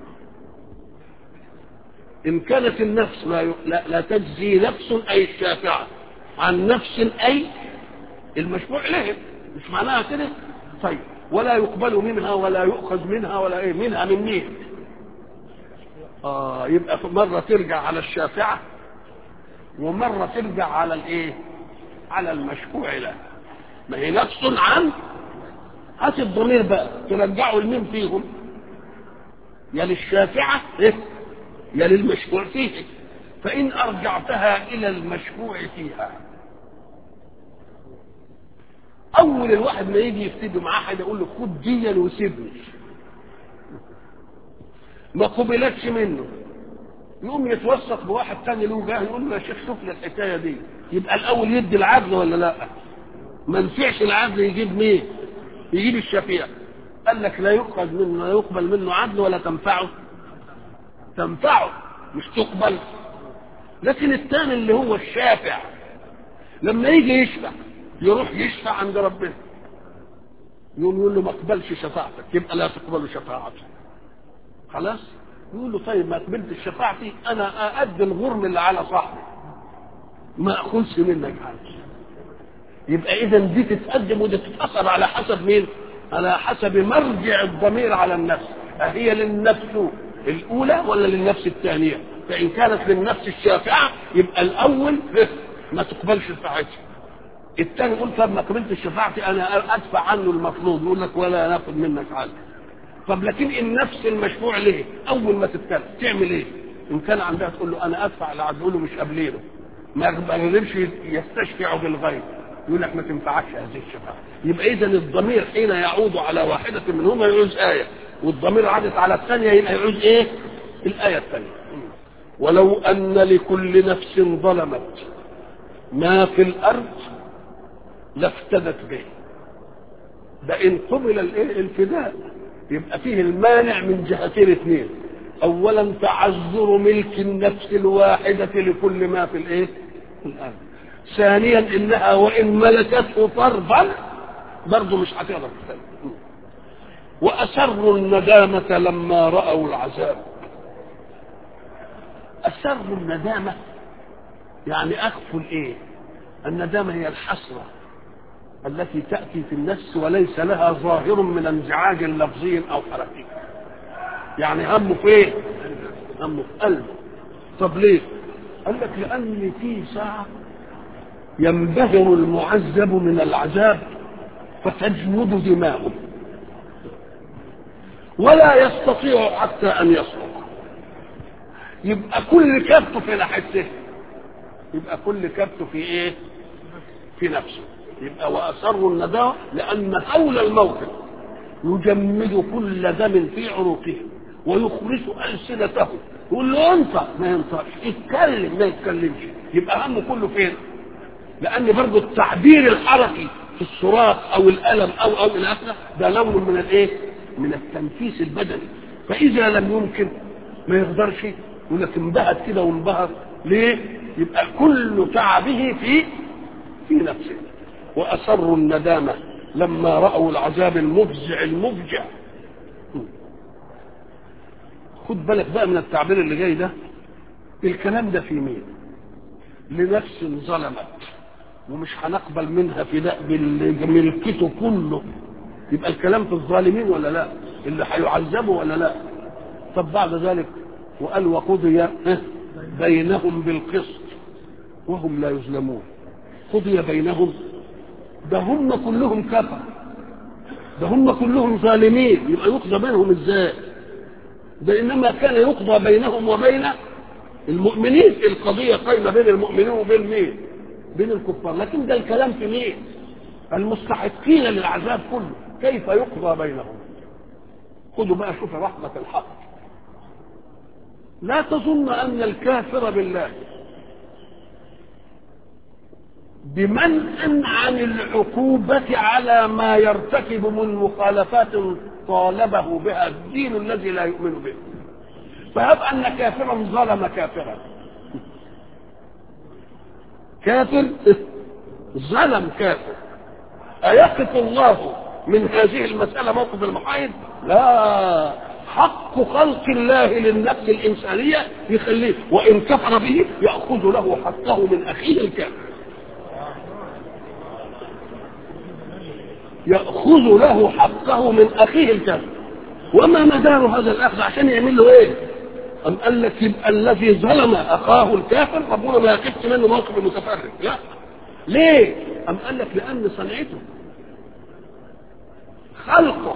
ان كانت النفس لا, ي... لا, لا تجزي نفس اي الشافعه عن نفس اي المشفوع له مش معناها كده طيب ولا يقبل منها ولا يؤخذ منها ولا ايه منها من مين اه يبقى مره ترجع على الشافعه ومره ترجع على الايه على المشفوع له ما هي نفس عن هات الضمير بقى ترجعه لمين فيهم يا للشافعة إيه؟ يا للمشفوع فيه فإن أرجعتها إلى المشفوع فيها أول الواحد ما يجي يفتدي معاه حاجة يقول له خد ديا وسيبني ما قبلتش منه يقوم يتوسط بواحد تاني له جاه يقول له يا شيخ شوف لي الحكايه دي يبقى الاول يدي العدل ولا لا ما نفعش العدل يجيب مين يجيب الشفيع قال لك لا يؤخذ منه لا يقبل منه عدل ولا تنفعه تنفعه مش تقبل لكن الثاني اللي هو الشافع لما يجي يشفع يروح يشفع عند ربنا يقول يقول له ما اقبلش شفاعتك يبقى لا تقبل شفاعتي خلاص يقول له طيب ما قبلتش شفاعتي انا اادي الغرم اللي على صاحبي ما اخذش منك حاجه يبقى اذا دي تتقدم ودي تتاثر على حسب مين على حسب مرجع الضمير على النفس أهي للنفس الأولى ولا للنفس الثانية فإن كانت للنفس الشافعة يبقى الأول ما تقبلش شفاعتي الثاني يقول طب ما قبلتش شفاعتي أنا أدفع عنه المفروض يقول لك ولا ناخد منك حاجة طب لكن النفس المشفوع ليه أول ما تتكلم تعمل إيه إن كان عندها تقول له أنا أدفع لعدوله مش قابلينه ما يغلبش يستشفع بالغيب يقول لك ما تنفعكش هذه الشفاعة يبقى إذا الضمير حين يعود على واحدة منهما يعوز آية والضمير عادت على الثانية يبقى يعوز إيه؟ الآية الثانية ولو أن لكل نفس ظلمت ما في الأرض لافتدت به ده إن قبل الإيه؟ الفداء يبقى فيه المانع من جهتين اثنين أولا تعذر ملك النفس الواحدة لكل ما في الإيه؟ في الأرض ثانيا انها وان ملكته طرفا برضه مش هتقدر تستلم واسروا الندامة لما رأوا العذاب اسروا الندامة يعني اخفوا الايه الندامة هي الحسرة التي تأتي في النفس وليس لها ظاهر من انزعاج لفظي او حركي يعني همه في ايه همه في قلبه طب ليه قال لك لان في ساعه ينبهر المعذب من العذاب فتجمد دماؤه ولا يستطيع حتى ان يصرخ يبقى كل كبته في ناحيته يبقى كل كبته في ايه في نفسه يبقى واسروا النداء لان هول الموقف يجمد كل دم في عروقه ويخرس السنته يقول له انطق ما ينطقش اتكلم ما يتكلمش يبقى همه كله فين لان برضه التعبير الحركي في الصراخ او الالم او او الى اخره ده لون من الايه من التنفيس البدني فاذا لم يمكن ما يقدرش يقول لك انبهت كده وانبهر ليه يبقى كل تعبه في في نفسه واسروا الندامه لما راوا العذاب المفزع المفجع خد بالك بقى من التعبير اللي جاي ده الكلام ده في مين لنفس ظلمت ومش هنقبل منها فداء بملكته كله يبقى الكلام في الظالمين ولا لا اللي هيعذبوا ولا لا طب بعد ذلك وقال وقضي بينهم بالقسط وهم لا يظلمون قضي بينهم ده هم كلهم كفر ده هم كلهم ظالمين يبقى يقضى بينهم ازاي ده انما كان يقضى بينهم وبين المؤمنين القضيه قايمه بين المؤمنين وبين مين بين الكفار لكن ده الكلام في مين المستحقين للعذاب كله كيف يقضى بينهم خذوا بقى شوف رحمة الحق لا تظن أن الكافر بالله بمنع عن العقوبة على ما يرتكب من مخالفات طالبه بها الدين الذي لا يؤمن به فهب أن كافرا ظلم كافرا كافر ظلم كافر أيقف الله من هذه المسألة موقف المحايد لا حق خلق الله للنفس الإنسانية يخليه وإن كفر به يأخذ له حقه من أخيه الكافر يأخذ له حقه من أخيه الكافر وما مدار هذا الأخذ عشان يعمل له إيه أم قال لك يبقى الذي ظلم أخاه الكافر ربنا ما يقفش منه موقف المتفرد لا ليه أم قال لك لأن صنعته خلقه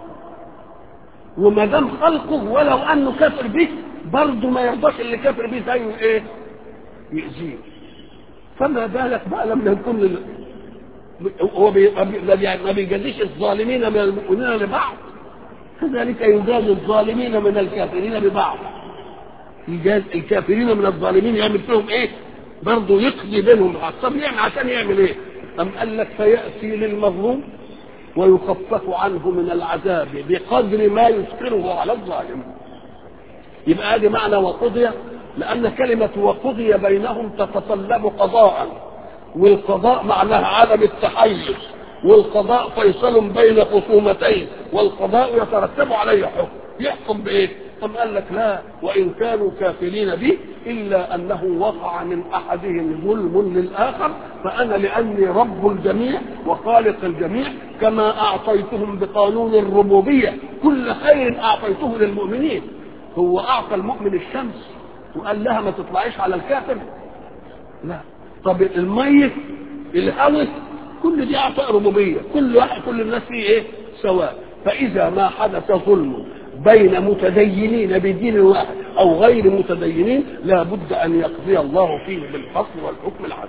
وما دام خلقه ولو انه كافر به برضه ما يرضاش اللي كافر به زيه ايه؟ يأذيه فما بالك بقى لما يكون لل... هو بي... ما بيجازيش الظالمين من المؤمنين لبعض كذلك يجازي الظالمين من الكافرين ببعض يجاز الكافرين من الظالمين يعمل فيهم ايه؟ برضه يقضي بينهم طب يعمل عشان يعمل ايه؟ أم قال لك فيأتي للمظلوم ويخفف عنه من العذاب بقدر ما يسكره على الظالم يبقى ادي معنى وقضي لأن كلمة وقضي بينهم تتطلب قضاء والقضاء معناها عدم التحيز والقضاء فيصل بين خصومتين والقضاء يترتب عليه حكم يحكم بايه؟ ثم قال لك لا وان كانوا كافرين به الا انه وقع من احدهم ظلم للاخر فانا لاني رب الجميع وخالق الجميع كما اعطيتهم بقانون الربوبيه كل خير اعطيته للمؤمنين هو اعطى المؤمن الشمس وقال لها ما تطلعيش على الكافر لا طب الميت الهوى كل دي اعطاء ربوبيه كل واحد كل الناس فيه ايه سواء فاذا ما حدث ظلم بين متدينين بدين واحد او غير متدينين لا بد ان يقضي الله فيه بالفصل والحكم العدل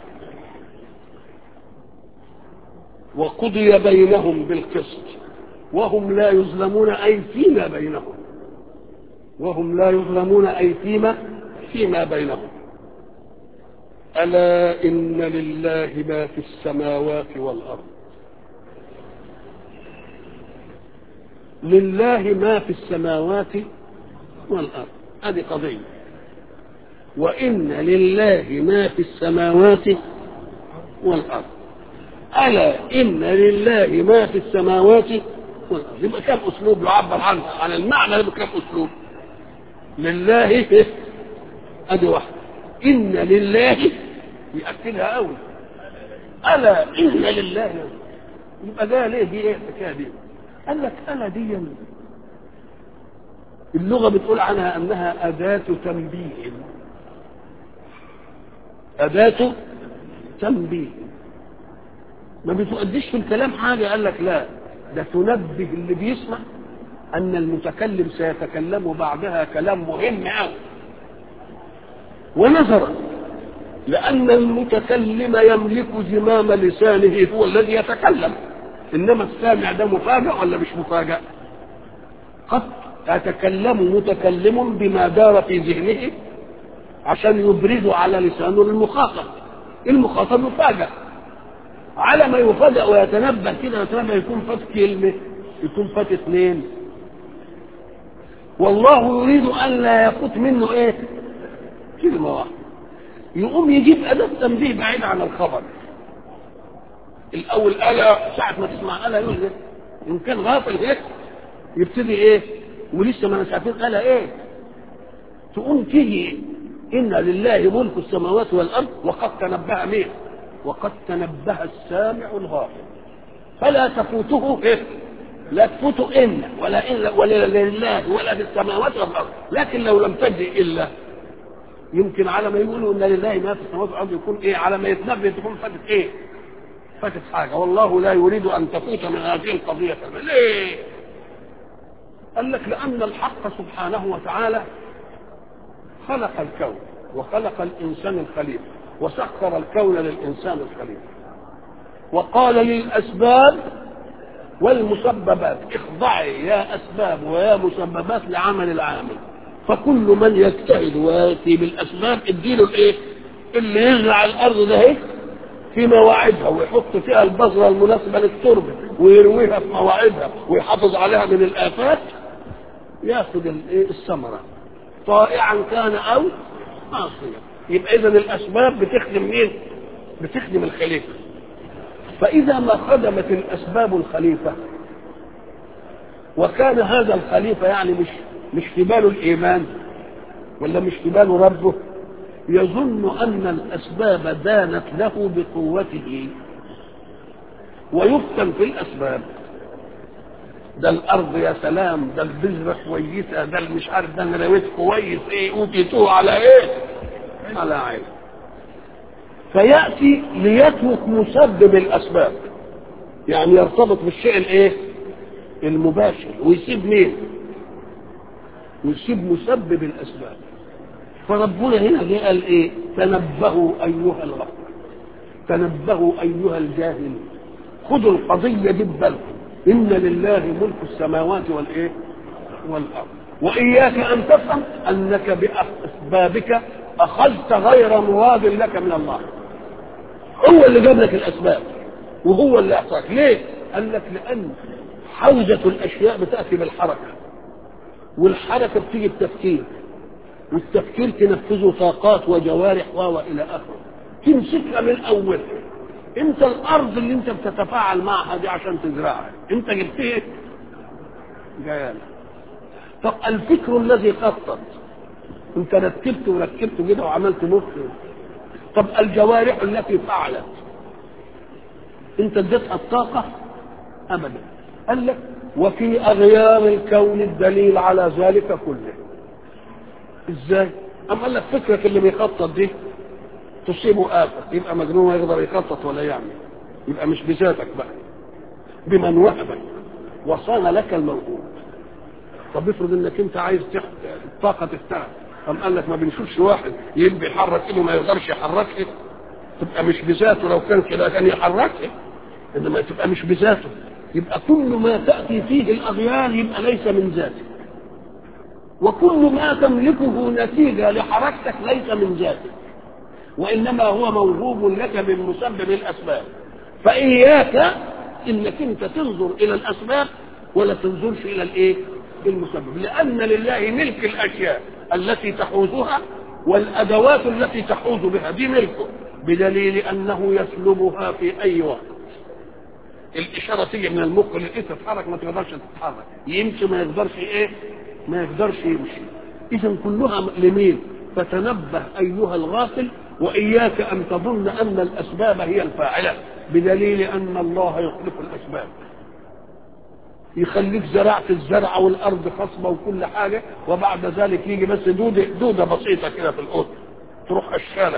وقضي بينهم بالقسط وهم لا يظلمون اي فيما بينهم وهم لا يظلمون اي فيما فيما بينهم الا ان لله ما في السماوات والارض لله ما في السماوات والارض هذه قضيه وان لله ما في السماوات والارض الا ان لله ما في السماوات والارض يبقى كم اسلوب يعبر عنه عن المعنى يبقى كم اسلوب لله ادي واحده ان لله ياكلها قوي الا ان لله يبقى ده ليه دي ايه الحكايه دي قال لك انا دي اللغه بتقول عنها انها اداه تنبيه اداه تنبيه ما بتؤديش في الكلام حاجه قال لك لا ده تنبه اللي بيسمع ان المتكلم سيتكلم بعدها كلام مهم قوي ونظرا لأن المتكلم يملك زمام لسانه هو الذي يتكلم إنما السامع ده مفاجأ ولا مش مفاجأ؟ قد يتكلم متكلم بما دار في ذهنه عشان يبرزه على لسانه للمخاطب المخاطب مفاجأ على ما يفاجأ ويتنبه كده يتنبه يكون فات كلمة يكون فات اثنين والله يريد أن لا يفوت منه إيه؟ كلمة واحدة يقوم يجيب أداة تنبيه بعيد عن الخبر الأول ألا ساعة ما تسمع ألا يقول إن كان غافل هيك يبتدي إيه ولسه ما نسعتين ألا إيه تقوم تيجي إن لله ملك السماوات والأرض وقد تنبه مين وقد تنبه السامع الغافل فلا تفوته إيه لا تفوته إن ولا إن ولا لله ولا في السماوات والأرض لكن لو لم تجد إلا يمكن على ما يقولوا ان لله ما في السماوات والارض يكون ايه على ما يتنبه تكون فاتت ايه فاتت حاجه والله لا يريد ان تفوت من هذه القضيه ليه قال لك لان الحق سبحانه وتعالى خلق الكون وخلق الانسان الخليفه وسخر الكون للانسان الخليفه وقال للاسباب والمسببات اخضعي يا اسباب ويا مسببات لعمل العامل فكل من يجتهد وياتي بالاسباب اديله الايه؟ اللي يزرع الارض ده اهي في مواعيدها ويحط فيها البذره المناسبه للتربه ويرويها في مواعيدها ويحافظ عليها من الافات ياخذ الايه؟ الثمره طائعا كان او عاصيا يبقى اذا الاسباب بتخدم مين؟ بتخدم الخليفه فاذا ما خدمت الاسباب الخليفه وكان هذا الخليفه يعني مش مش في باله الايمان ولا مش في باله ربه يظن ان الاسباب دانت له بقوته ويفتن في الاسباب ده الارض يا سلام ده البذره كويسه ده مش عارف ده انا رويت كويس ايه اوتيتوه على ايه؟ على عين فياتي ليترك مسبب الاسباب يعني يرتبط بالشيء الايه؟ المباشر ويسيب مين؟ ويسيب مسبب الاسباب فربنا هنا جه قال ايه تنبهوا ايها الغفر تنبهوا ايها الجاهلين خذوا القضيه دي ببالكم ان لله ملك السماوات والايه والارض واياك ان تفهم انك باسبابك اخذت غير مراد لك من الله هو اللي جاب لك الاسباب وهو اللي اعطاك ليه قال لك لان حوزه الاشياء بتاتي بالحركه والحركه بتيجي بتفكير والتفكير تنفذه طاقات وجوارح و الى اخره تمسكها من اولها انت الارض اللي انت بتتفاعل معها دي عشان تزرعها انت جبت ايه جايه طب الفكر الذي خطط انت رتبت وركبت كده وعملت مخ طب الجوارح التي فعلت انت اديتها الطاقه ابدا قال لك وفي اغيار الكون الدليل على ذلك كله ازاي اما قال لك فكرك اللي بيخطط دي تصيبه آفة يبقى مجنون ما يقدر يخطط ولا يعمل يبقى مش بذاتك بقى بمن وهبك وصان لك الموهوب طب افرض انك انت عايز تح... الطاقه تشتغل قام قال لك ما بنشوفش واحد يبقى يحرك ايده ما يقدرش يحركها تبقى مش بذاته لو كان كده كان يحركها انما تبقى مش بذاته يبقى كل ما تاتي فيه الاغيار يبقى ليس من ذاتك وكل ما تملكه نتيجه لحركتك ليس من ذاتك وانما هو موهوب لك من مسبب الاسباب فاياك انك انت تنظر الى الاسباب ولا تنظرش الى الايه المسبب لان لله ملك الاشياء التي تحوزها والادوات التي تحوز بها دي ملكه بدليل انه يسلبها في اي وقت الاشاره تيجي من المخ للايه تتحرك ما تقدرش تتحرك يمشي ما يقدرش ايه ما يقدرش يمشي اذا كلها لمين فتنبه ايها الغافل واياك ان تظن ان الاسباب هي الفاعله بدليل ان الله يخلق الاسباب يخليك زرعت الزرع والارض خصبه وكل حاجه وبعد ذلك يجي بس دوده دوده بسيطه كده في الارض تروح اشكالك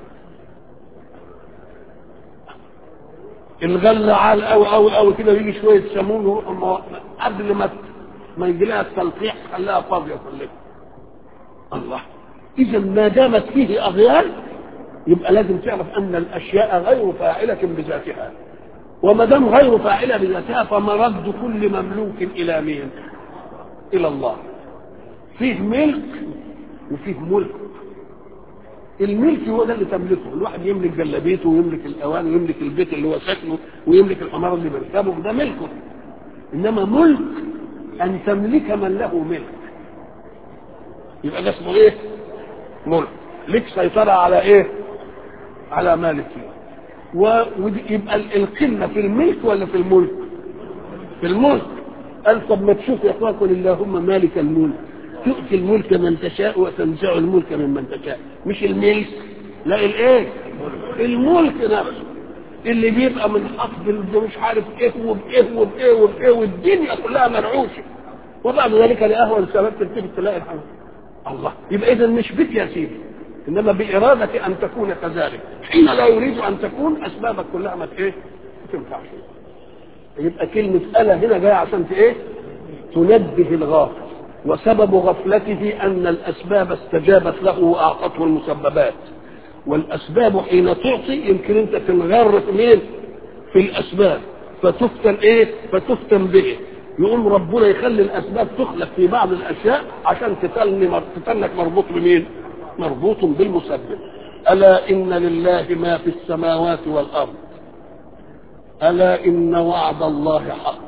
الغله عال قوي قوي قوي كده ويجي شويه سمون ويروح قبل ما ما يجي لها التلقيح خلاها فاضيه كلها الله اذا ما دامت فيه اغيار يبقى لازم تعرف ان الاشياء غير فاعله بذاتها وما دام غير فاعله بذاتها فمرد كل مملوك الى مين؟ الى الله. فيه ملك وفيه ملك. الملك هو ده اللي تملكه، الواحد يملك جلابيته ويملك الاوان ويملك البيت اللي هو ساكنه ويملك الحمار اللي بيركبه ده ملكه. انما ملك ان تملك من له ملك. يبقى ده اسمه ايه؟ ملك. لك سيطره على ايه؟ على مالك فيه. ويبقى القمه في الملك ولا في الملك؟ في الملك قال طب ما تشوف يا اخوان قل اللهم مالك الملك تؤتي الملك من تشاء وتنزع الملك ممن تشاء مش الملك لا الايه؟ الملك نفسه اللي بيبقى من حفظ مش عارف ايه وبايه وبايه وبايه والدنيا كلها مرعوشه وبعد ذلك لاهون سبب تلتفت تلاقي الحمد الله يبقى اذا مش بك يا سيدي انما باراده ان تكون كذلك حين لا يريد ان تكون اسبابك كلها ما ايه ما تنفعش يبقى كلمه الا هنا جايه عشان ايه تنبه الغافل وسبب غفلته ان الاسباب استجابت له واعطته المسببات والاسباب حين تعطي يمكن انت تنغر في مين في الاسباب فتفتن ايه فتفتن به يقوم ربنا يخلي الاسباب تخلق في بعض الاشياء عشان تتلني تتنك مربوط بمين مربوط بالمسبب ألا إن لله ما في السماوات والأرض ألا إن وعد الله حق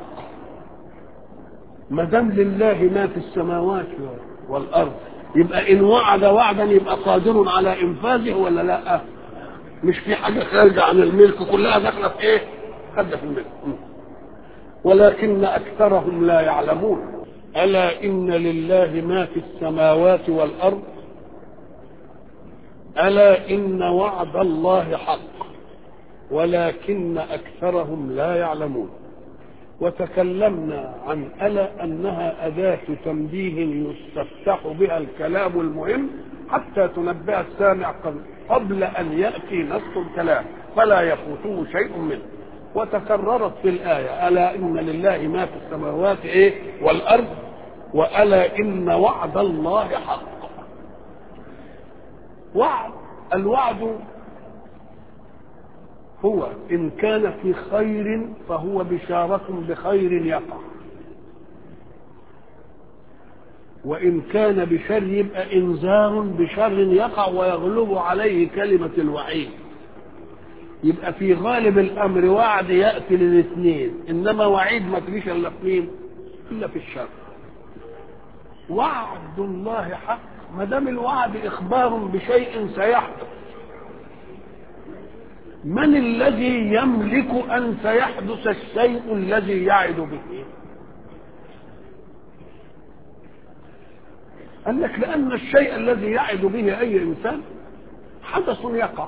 ما دام لله ما في السماوات والأرض يبقى إن وعد وعدا يبقى قادر على إنفاذه ولا لا مش في حاجة خارجة عن الملك كلها داخلة في إيه؟ خارجة في الملك ولكن أكثرهم لا يعلمون ألا إن لله ما في السماوات والأرض ألا إن وعد الله حق ولكن أكثرهم لا يعلمون وتكلمنا عن ألا أنها أداة تنبيه يستفتح بها الكلام المهم حتى تنبه السامع قبل أن يأتي نص الكلام فلا يفوته شيء منه وتكررت في الآية ألا إن لله ما في السماوات إيه والأرض وألا إن وعد الله حق وعد الوعد هو إن كان في خير فهو بشارة بخير يقع وإن كان بشر يبقى إنذار بشر يقع ويغلب عليه كلمة الوعيد يبقى في غالب الأمر وعد يأتي للاثنين إنما وعيد ما تجيش إلا في مين؟ إلا في الشر وعد الله حق ما دام الوعد اخبار بشيء سيحدث من الذي يملك ان سيحدث الشيء الذي يعد به قال لك لان الشيء الذي يعد به اي انسان حدث يقع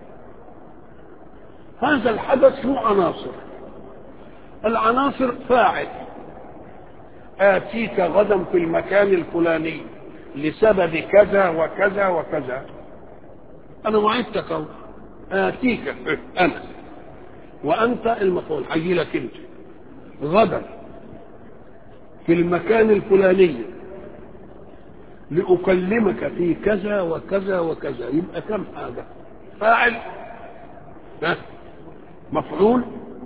هذا الحدث له عناصر العناصر فاعل آتيك غدا في المكان الفلاني لسبب كذا وكذا وكذا أنا وعدتك أهو آتيك أنا وأنت المفعول هيجي لك أنت غدا في المكان الفلاني لأكلمك في كذا وكذا وكذا يبقى كم حاجة فاعل ها مفعول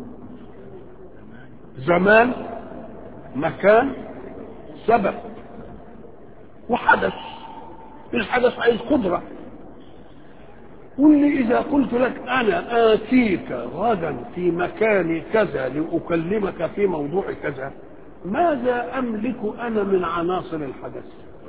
زمان مكان سبب وحدث الحدث عايز قدرة قل لي إذا قلت لك أنا آتيك غدا في مكان كذا لأكلمك في موضوع كذا ماذا أملك أنا من عناصر الحدث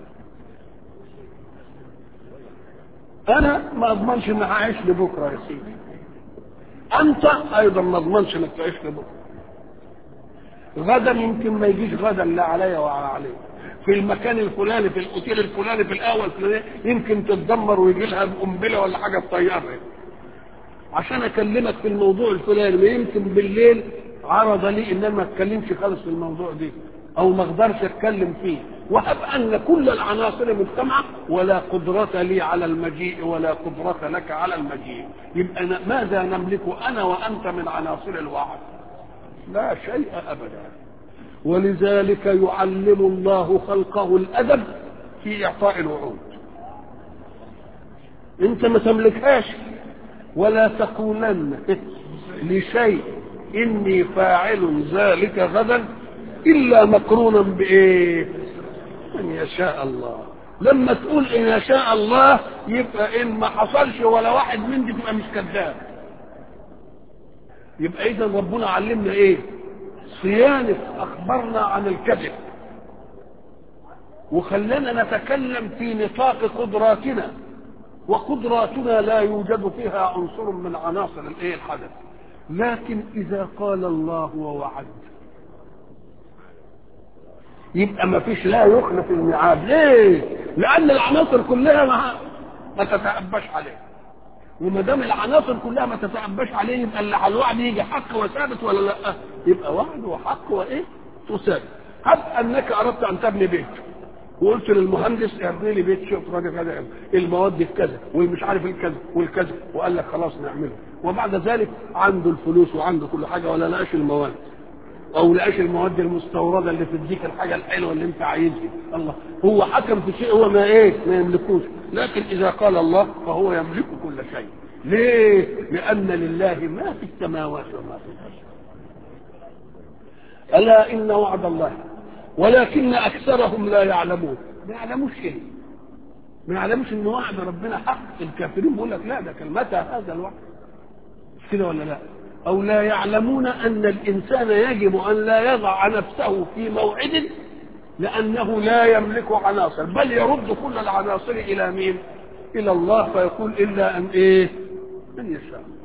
أنا ما أضمنش إن هعيش لبكرة يا سيدي أنت أيضا ما أضمنش إنك تعيش لبكرة غدا يمكن ما يجيش غدا لا عليا ولا عليك في المكان الفلاني في الاوتيل الفلاني في القهوه الفلانيه يمكن تتدمر ويجي لها قنبله ولا حاجه تطيرها عشان اكلمك في الموضوع الفلاني ما يمكن بالليل عرض لي ان انا ما اتكلمش خالص في الموضوع ده او ما اقدرش اتكلم فيه وهب ان كل العناصر مجتمعه ولا قدرة لي على المجيء ولا قدرة لك على المجيء يبقى أنا ماذا نملك انا وانت من عناصر الوعد لا شيء ابدا ولذلك يعلم الله خلقه الادب في اعطاء الوعود انت ما تملكهاش ولا تقولن لشيء اني فاعل ذلك غدا الا مقرونا بايه ان يشاء الله لما تقول ان يشاء الله يبقى ان ما حصلش ولا واحد من دي تبقى مش كذاب يبقى اذا ربنا علمنا ايه صيانة اخبارنا عن الكذب وخلانا نتكلم في نطاق قدراتنا وقدراتنا لا يوجد فيها عنصر من عناصر الايه الحدث لكن اذا قال الله ووعد يبقى ما فيش لا يخلف الميعاد ليه لان العناصر كلها ما ما تتأباش عليه وما دام العناصر كلها ما تتأباش عليه يبقى اللي على الوعد يجي حق وثابت ولا لا يبقى وعد وحق وايه وثابت هب انك اردت ان تبني بيت وقلت للمهندس ابني لي بيت شوف راجل كذا المواد في كذا والمش عارف الكذا والكذا وقال لك خلاص نعمله وبعد ذلك عنده الفلوس وعنده كل حاجه ولا لقاش المواد او لقاش المواد المستورده اللي تديك الحاجه الحلوه اللي انت عايزها الله هو حكم في شيء هو ما ايه ما يملكوش لكن اذا قال الله فهو يملك كل شيء ليه لان لله ما في السماوات وما في الارض الا ان وعد الله ولكن اكثرهم لا يعلمون ما يعلموش شيء ما يعلموش ان وعد ربنا حق الكافرين بيقول لك لا ده كان متى هذا الوعد مش كده ولا لا او لا يعلمون ان الانسان يجب ان لا يضع نفسه في موعد لانه لا يملك عناصر بل يرد كل العناصر الى مين الى الله فيقول الا ان ايه ان يشاء